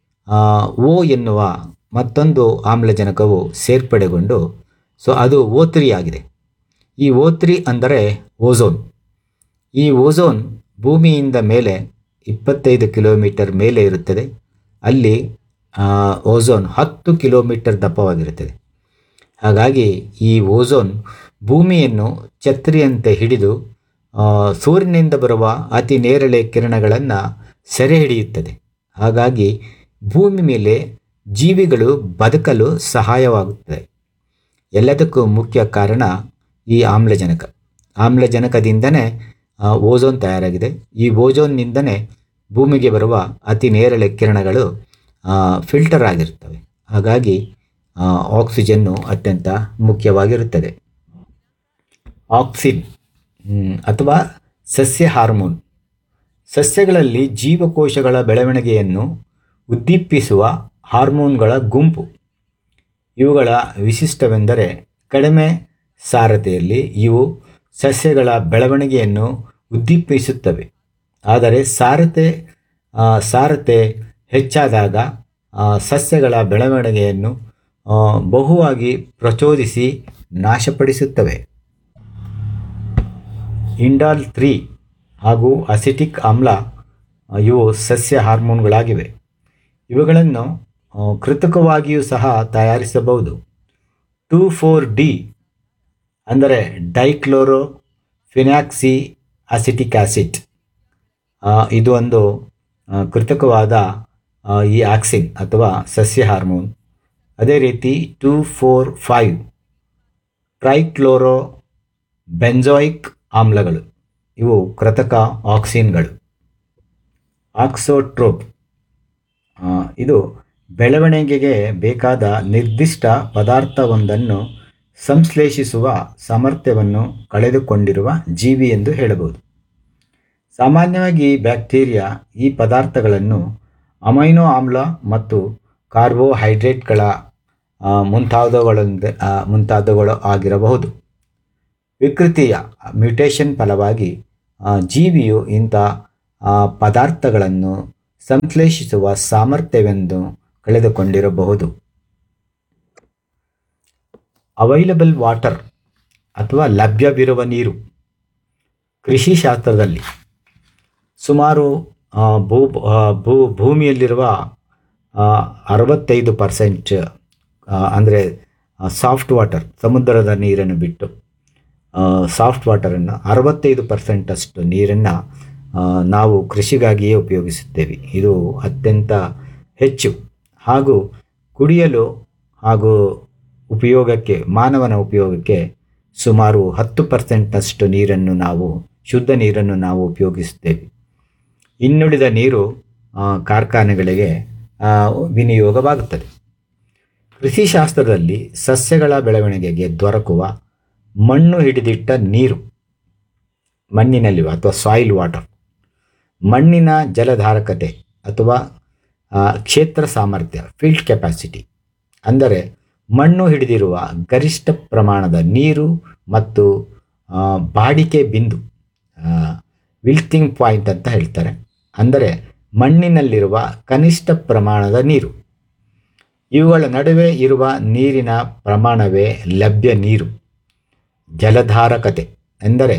ಓ ಎನ್ನುವ ಮತ್ತೊಂದು ಆಮ್ಲಜನಕವು ಸೇರ್ಪಡೆಗೊಂಡು ಸೊ ಅದು ಓ ತ್ರೀ ಆಗಿದೆ ಈ ಓ ತ್ರೀ ಅಂದರೆ ಓಝೋನ್ ಈ ಓಝೋನ್ ಭೂಮಿಯಿಂದ ಮೇಲೆ ಇಪ್ಪತ್ತೈದು ಕಿಲೋಮೀಟರ್ ಮೇಲೆ ಇರುತ್ತದೆ ಅಲ್ಲಿ ಆ, ಓಝೋನ್ ಹತ್ತು ಕಿಲೋಮೀಟರ್ ದಪ್ಪವಾಗಿರುತ್ತದೆ ಹಾಗಾಗಿ ಈ ಓಝೋನ್ ಭೂಮಿಯನ್ನು ಛತ್ರಿಯಂತೆ ಹಿಡಿದು ಆ, ಸೂರ್ಯನಿಂದ ಬರುವ ಅತಿ ನೇರಳೆ ಕಿರಣಗಳನ್ನು ಸೆರೆ ಹಿಡಿಯುತ್ತದೆ ಹಾಗಾಗಿ ಭೂಮಿ ಮೇಲೆ ಜೀವಿಗಳು ಬದುಕಲು ಸಹಾಯವಾಗುತ್ತದೆ ಎಲ್ಲದಕ್ಕೂ ಮುಖ್ಯ ಕಾರಣ ಈ ಆಮ್ಲಜನಕ ಆಮ್ಲಜನಕದಿಂದನೇ ಆ, ಓಝೋನ್ ತಯಾರಾಗಿದೆ ಈ ಓಝೋನ್ನಿಂದನೇ ಭೂಮಿಗೆ ಬರುವ ಅತಿ ನೇರಳೆ ಕಿರಣಗಳು ಆ, ಫಿಲ್ಟರ್ ಆಗಿರುತ್ತವೆ ಹಾಗಾಗಿ ಆ, ಆಕ್ಸಿಜನ್ನು ಅತ್ಯಂತ ಮುಖ್ಯವಾಗಿರುತ್ತದೆ ಆಕ್ಸಿನ್ ಹ್ಮ್, ಅಥವಾ ಸಸ್ಯ ಹಾರ್ಮೋನ್ ಸಸ್ಯಗಳಲ್ಲಿ ಜೀವಕೋಶಗಳ ಬೆಳವಣಿಗೆಯನ್ನು ಉದ್ದೀಪಿಸುವ ಹಾರ್ಮೋನ್ಗಳ ಗುಂಪು ಇವುಗಳ ವಿಶಿಷ್ಟವೆಂದರೆ ಕಡಿಮೆ ಸಾರತೆಯಲ್ಲಿ ಇವು ಸಸ್ಯಗಳ ಬೆಳವಣಿಗೆಯನ್ನು ಉದ್ದೀಪಿಸುತ್ತವೆ ಆದರೆ ಸಾರತೆ ಆ, ಸಾರತೆ ಹೆಚ್ಚಾದಾಗ ಆ, ಸಸ್ಯಗಳ ಬೆಳವಣಿಗೆಯನ್ನು ಆ, ಬಹುವಾಗಿ ಪ್ರಚೋದಿಸಿ ನಾಶಪಡಿಸುತ್ತವೆ ಇಂಡಾಲ್ ತ್ರೀ ಹಾಗೂ ಅಸಿಟಿಕ್ ಆಮ್ಲ ಆ, ಇವು ಸಸ್ಯ ಹಾರ್ಮೋನ್ಗಳಾಗಿವೆ ಇವುಗಳನ್ನು ಆ, ಕೃತಕವಾಗಿಯೂ ಸಹ ತಯಾರಿಸಬಹುದು ಟೂ ಫೋರ್ ಡಿ ಅಂದರೆ ಡೈಕ್ಲೋರೋ ಫಿನಾಕ್ಸಿ ಅಸಿಟಿಕ್ ಆಸಿಡ್ ಆ, ಇದು ಒಂದು ಆ, ಕೃತಕವಾದ ಆ, ಈ ಆಕ್ಸಿನ್ ಅಥವಾ ಸಸ್ಯ ಹಾರ್ಮೋನ್ ಅದೇ ರೀತಿ two four five trichloro benzoic ಆಮ್ಲಗಳು ಇವು ಕೃತಕ ಆಕ್ಸಿನ್ಗಳು ಆಕ್ಸೋಟ್ರೋಪ್ ಆ, ಇದು ಬೆಳವಣಿಗೆಗೆ ಬೇಕಾದ ನಿರ್ದಿಷ್ಟ ಪದಾರ್ಥವೊಂದನ್ನು ಸಂಶ್ಲೇಷಿಸುವ ಸಾಮರ್ಥ್ಯವನ್ನು ಕಳೆದುಕೊಂಡಿರುವ ಜೀವಿ ಎಂದು ಹೇಳಬಹುದು ಸಾಮಾನ್ಯವಾಗಿ ಬ್ಯಾಕ್ಟೀರಿಯಾ ಈ ಪದಾರ್ಥಗಳನ್ನು ಅಮೈನೋ ಆಮ್ಲ ಮತ್ತು ಕಾರ್ಬೋಹೈಡ್ರೇಟ್ಗಳ ಆ, ಮುಂತಾದವುಗಳಿಂದ ಆ, ಮುಂತಾದವುಗಳು ಆಗಿರಬಹುದು ವಿಕೃತಿಯ ಮ್ಯುಟೇಷನ್ ಫಲವಾಗಿ ಆ, ಆ, ಜೀವಿಯು ಇಂಥ ಆ, ಪದಾರ್ಥಗಳನ್ನು ಸಂಶ್ಲೇಷಿಸುವ ಸಾಮರ್ಥ್ಯವೆಂದು ಕಳೆದುಕೊಂಡಿರಬಹುದು ಅವೈಲಬಲ್ ವಾಟರ್ ಅಥವಾ ಲಭ್ಯವಿರುವ ನೀರು ಕೃಷಿ ಶಾಸ್ತ್ರದಲ್ಲಿ ಸುಮಾರು ಆ, ಭೂ ಆ, ಭೂ ಭೂಮಿಯಲ್ಲಿರುವ ಆ, ಅರವತ್ತೈದು ಪರ್ಸೆಂಟ್ ಅಂದರೆ ಸಾಫ್ಟ್ ವಾಟರ್ ಸಮುದ್ರದ ನೀರನ್ನು ಬಿಟ್ಟು ಸಾಫ್ಟ್ ವಾಟರನ್ನು ಅರವತ್ತೈದು ಪರ್ಸೆಂಟಷ್ಟು ನೀರನ್ನು ನಾವು ಕೃಷಿಗಾಗಿಯೇ ಉಪಯೋಗಿಸುತ್ತೇವೆ ಇದು ಅತ್ಯಂತ ಹೆಚ್ಚು ಹಾಗೂ ಕುಡಿಯಲು ಹಾಗೂ ಉಪಯೋಗಕ್ಕೆ ಮಾನವನ ಉಪಯೋಗಕ್ಕೆ ಸುಮಾರು ಹತ್ತು ಪರ್ಸೆಂಟ್ನಷ್ಟು ನೀರನ್ನು ನಾವು ಶುದ್ಧ ನೀರನ್ನು ನಾವು ಉಪಯೋಗಿಸುತ್ತೇವೆ ಇನ್ನುಳಿದ ನೀರು ಆ, ಕಾರ್ಖಾನೆಗಳಿಗೆ ಆ, ವಿನಿಯೋಗವಾಗುತ್ತದೆ ಕೃಷಿ ಶಾಸ್ತ್ರದಲ್ಲಿ ಸಸ್ಯಗಳ ಬೆಳವಣಿಗೆಗೆ ದೊರಕುವ ಮಣ್ಣು ಹಿಡಿದಿಟ್ಟ ನೀರು ಮಣ್ಣಿನಲ್ಲಿ ಅಥವಾ ಸಾಯಿಲ್ ವಾಟರ್ ಮಣ್ಣಿನ ಜಲಧಾರಕತೆ ಅಥವಾ ಆ, ಕ್ಷೇತ್ರ ಸಾಮರ್ಥ್ಯ ಫೀಲ್ಡ್ ಕೆಪಾಸಿಟಿ ಅಂದರೆ ಮಣ್ಣು ಹಿಡಿದಿರುವ ಗರಿಷ್ಠ ಪ್ರಮಾಣದ ನೀರು ಮತ್ತು ಆ, ಬಾಡಿಕೆ ಬಿಂದು ವಿಲ್ಟಿಂಗ್ ಪಾಯಿಂಟ್ ಅಂತ ಹೇಳ್ತಾರೆ ಅಂದರೆ ಮಣ್ಣಿನಲ್ಲಿರುವ ಕನಿಷ್ಠ ಪ್ರಮಾಣದ ನೀರು ಇವುಗಳ ನಡುವೆ ಇರುವ ನೀರಿನ ಪ್ರಮಾಣವೇ ಲಭ್ಯ ನೀರು ಜಲಧಾರಕತೆ ಎಂದರೆ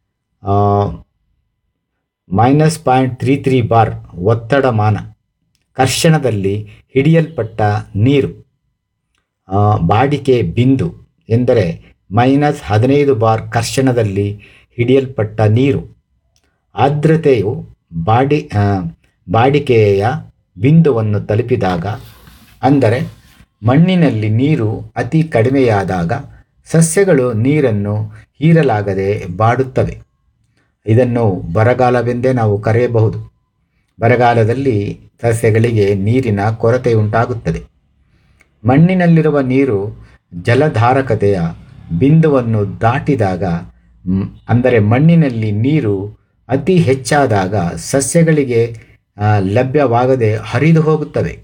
minus point three three bar ಒತ್ತಡಮಾನ ಕರ್ಷಣದಲ್ಲಿ ಹಿಡಿಯಲ್ಪಟ್ಟ ನೀರು ಆ, ಬಾಡಿಕೆ ಬಿಂದು ಎಂದರೆ ಮೈನಸ್ ಹದಿನೈದು ಬಾರ್ ಕರ್ಷಣದಲ್ಲಿ ಹಿಡಿಯಲ್ಪಟ್ಟ ನೀರು ಆರ್ದ್ರತೆಯು ಬಾಡಿ ಆ, ಬಾಡಿಕೆಯ ಬಿಂದುವನ್ನು ತಲುಪಿದಾಗ ಅಂದರೆ ಮಣ್ಣಿನಲ್ಲಿ ನೀರು ಅತಿ ಕಡಿಮೆಯಾದಾಗ ಸಸ್ಯಗಳು ನೀರನ್ನು ಹೀರಲಾಗದೆ ಬಾಡುತ್ತವೆ ಇದನ್ನು ಬರಗಾಲವೆಂದೇ ನಾವು ಕರೆಯಬಹುದು ಬರಗಾಲದಲ್ಲಿ ಸಸ್ಯಗಳಿಗೆ ನೀರಿನ ಕೊರತೆ ಉಂಟಾಗುತ್ತದೆ ಮಣ್ಣಿನಲ್ಲಿರುವ ನೀರು ಜಲಧಾರಕತೆಯ ಬಿಂದುವನ್ನು ದಾಟಿದಾಗ ಮ್, ಅಂದರೆ ಮಣ್ಣಿನಲ್ಲಿ ನೀರು ಅತಿ ಹೆಚ್ಚಾದಾಗ ಸಸ್ಯಗಳಿಗೆ ಆ, ಲಭ್ಯವಾಗದೆ ಹರಿದು ಹೋಗುತ್ತವೆ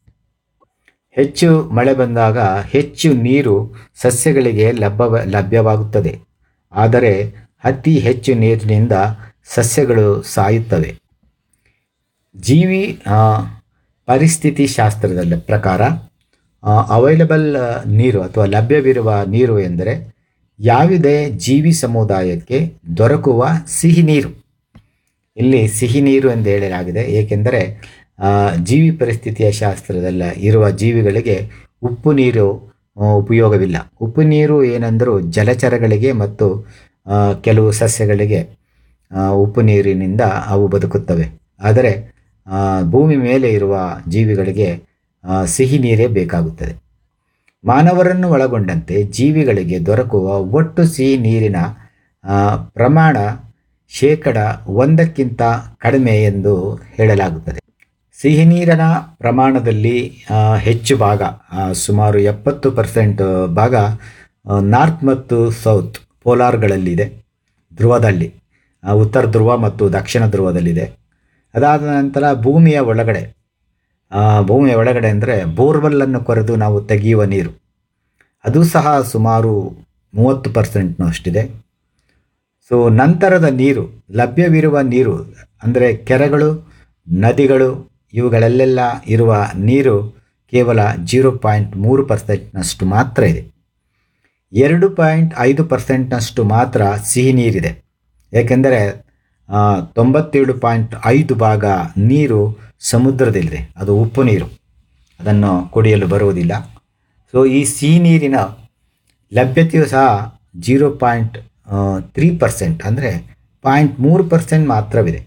ಹೆಚ್ಚು ಮಳೆ ಬಂದಾಗ ಹೆಚ್ಚು ನೀರು ಸಸ್ಯಗಳಿಗೆ ಲಭ್ಯ ಲಭ್ಯವಾಗುತ್ತದೆ ಆದರೆ ಅತಿ ಹೆಚ್ಚು ನೀರಿನಿಂದ ಸಸ್ಯಗಳು ಸಾಯುತ್ತವೆ ಜೀವಿ ಆ, ಪರಿಸ್ಥಿತಿ ಶಾಸ್ತ್ರದ ಪ್ರಕಾರ ಅವೈಲಬಲ್ ನೀರು ಅಥವಾ ಲಭ್ಯವಿರುವ ನೀರು ಎಂದರೆ ಯಾವುದೇ ಜೀವಿ ಸಮುದಾಯಕ್ಕೆ ದೊರಕುವ ಸಿಹಿ ನೀರು ಇಲ್ಲಿ ಸಿಹಿ ನೀರು ಎಂದು ಹೇಳಲಾಗಿದೆ ಏಕೆಂದರೆ ಆ, ಜೀವಿ ಪರಿಸ್ಥಿತಿಯ ಶಾಸ್ತ್ರದಲ್ಲ ಇರುವ ಜೀವಿಗಳಿಗೆ ಉಪ್ಪು ನೀರು ಆ, ಉಪಯೋಗವಿಲ್ಲ ಉಪ್ಪು ನೀರು ಏನೆಂದರೂ ಜಲಚರಗಳಿಗೆ ಮತ್ತು ಆ, ಕೆಲವು ಸಸ್ಯಗಳಿಗೆ ಆ, ಉಪ್ಪು ನೀರಿನಿಂದ ಅವು ಬದುಕುತ್ತವೆ ಆದರೆ ಆ, ಭೂಮಿ ಮೇಲೆ ಇರುವ ಜೀವಿಗಳಿಗೆ ಆ, ಸಿಹಿ ನೀರೇ ಬೇಕಾಗುತ್ತದೆ ಮಾನವರನ್ನು ಒಳಗೊಂಡಂತೆ ಜೀವಿಗಳಿಗೆ ದೊರಕುವ ಒಟ್ಟು ಸಿಹಿ ನೀರಿನ ಆ, ಪ್ರಮಾಣ ಶೇಕಡ ಒಂದಕ್ಕಿಂತ ಕಡಿಮೆ ಎಂದು ಹೇಳಲಾಗುತ್ತದೆ ಸಿಹಿ ನೀರಿನ ಪ್ರಮಾಣದಲ್ಲಿ ಆ, ಹೆಚ್ಚು ಭಾಗ ಆ, ಸುಮಾರು ಎಪ್ಪತ್ತು ಪರ್ಸೆಂಟ್ ಭಾಗ ಆ, ನಾರ್ತ್ ಮತ್ತು ಸೌತ್ ಪೋಲಾರ್ಗಳಲ್ಲಿದೆ ಧ್ರುವದಲ್ಲಿ ಆ, ಉತ್ತರ ಧ್ರುವ ಮತ್ತು ದಕ್ಷಿಣ ಧ್ರುವದಲ್ಲಿದೆ ಅದಾದ ನಂತರ ಭೂಮಿಯ ಒಳಗಡೆ ಆ, ಭೂಮಿಯ ಒಳಗಡೆ ಅಂದರೆ ಬೋರ್ವೆಲ್ಲನ್ನು ಕೊರೆದು ನಾವು ತೆಗೆಯುವ ನೀರು ಅದು ಸಹ ಸುಮಾರು ಮೂವತ್ತು ಪರ್ಸೆಂಟ್ನೂ ಅಷ್ಟಿದೆ ಸೊ ನಂತರದ ನೀರು ಲಭ್ಯವಿರುವ ನೀರು ಅಂದರೆ ಕೆರೆಗಳು ನದಿಗಳು ಇವುಗಳಲ್ಲೆಲ್ಲ ಇರುವ ನೀರು ಕೇವಲ ಜೀರೋ ಪಾಯಿಂಟ್ ಮೂರು ಪರ್ಸೆಂಟ್ನಷ್ಟು ಮಾತ್ರ ಇದೆ ಎರಡು ಪಾಯಿಂಟ್ ಐದು ಪರ್ಸೆಂಟ್ನಷ್ಟು ಮಾತ್ರ ಸಿಹಿ ನೀರಿದೆ ಏಕೆಂದರೆ ಆ, ತೊಂಬತ್ತೇಳು ಪಾಯಿಂಟ್ ಐದು ಭಾಗ ನೀರು ಸಮುದ್ರದಲ್ಲಿದೆ ಅದು ಉಪ್ಪು ನೀರು ಅದನ್ನು ಕುಡಿಯಲು ಬರುವುದಿಲ್ಲ ಸೊ ಈ ಸಿಹಿ ನೀರಿನ ಲಭ್ಯತೆಯು ಸಹ ಜೀರೋ ಪಾಯಿಂಟ್ ತ್ರೀ ಪರ್ಸೆಂಟ್ ಅಂದರೆ ಪಾಯಿಂಟ್ ಮೂರು ಪರ್ಸೆಂಟ್ ಮಾತ್ರವಿದೆ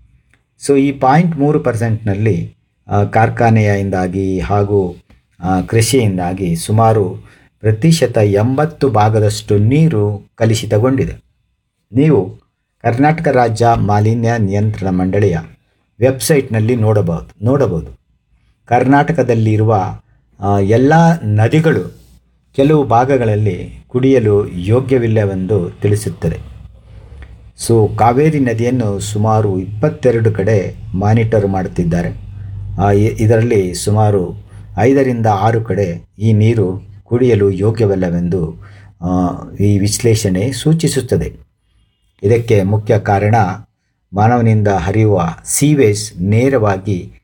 ಸೊ ಈ ಪಾಯಿಂಟ್ ಮೂರು ಪರ್ಸೆಂಟ್ನಲ್ಲಿ ಕಾರ್ಖಾನೆಯಿಂದಾಗಿ ಹಾಗೂ ಆ, ಕೃಷಿಯಿಂದಾಗಿ ಸುಮಾರು ಪ್ರತಿಶತ ಎಂಬತ್ತು ಭಾಗದಷ್ಟು ನೀರು ಕಲುಷಿತಗೊಂಡಿದೆ ನೀವು ಕರ್ನಾಟಕ ರಾಜ್ಯ ಮಾಲಿನ್ಯ ನಿಯಂತ್ರಣ ಮಂಡಳಿಯ ವೆಬ್ಸೈಟ್ನಲ್ಲಿ ನೋಡಬಹುದು ನೋಡಬಹುದು ಕರ್ನಾಟಕದಲ್ಲಿರುವ ಎಲ್ಲ ನದಿಗಳು ಕೆಲವು ಭಾಗಗಳಲ್ಲಿ ಕುಡಿಯಲು ಯೋಗ್ಯವಿಲ್ಲವೆಂದು ತಿಳಿಸುತ್ತದೆ ಸೊ ಕಾವೇರಿ ನದಿಯನ್ನು ಸುಮಾರು ಇಪ್ಪತ್ತೆರಡು ಕಡೆ ಮಾನಿಟರ್ ಮಾಡುತ್ತಿದ್ದಾರೆ ಆ, ಇ- ಇದರಲ್ಲಿ ಸುಮಾರು ಐದರಿಂದ ಆರು ಕಡೆ ಈ ನೀರು ಕುಡಿಯಲು ಯೋಗ್ಯವಲ್ಲವೆಂದು ಆ, ಈ ವಿಶ್ಲೇಷಣೆ ಸೂಚಿಸುತ್ತದೆ ಇದಕ್ಕೆ ಮುಖ್ಯ ಕಾರಣ ಮಾನವನಿಂದ ಹರಿಯುವ ಸೀವೇಜ್ ನೇರವಾಗಿ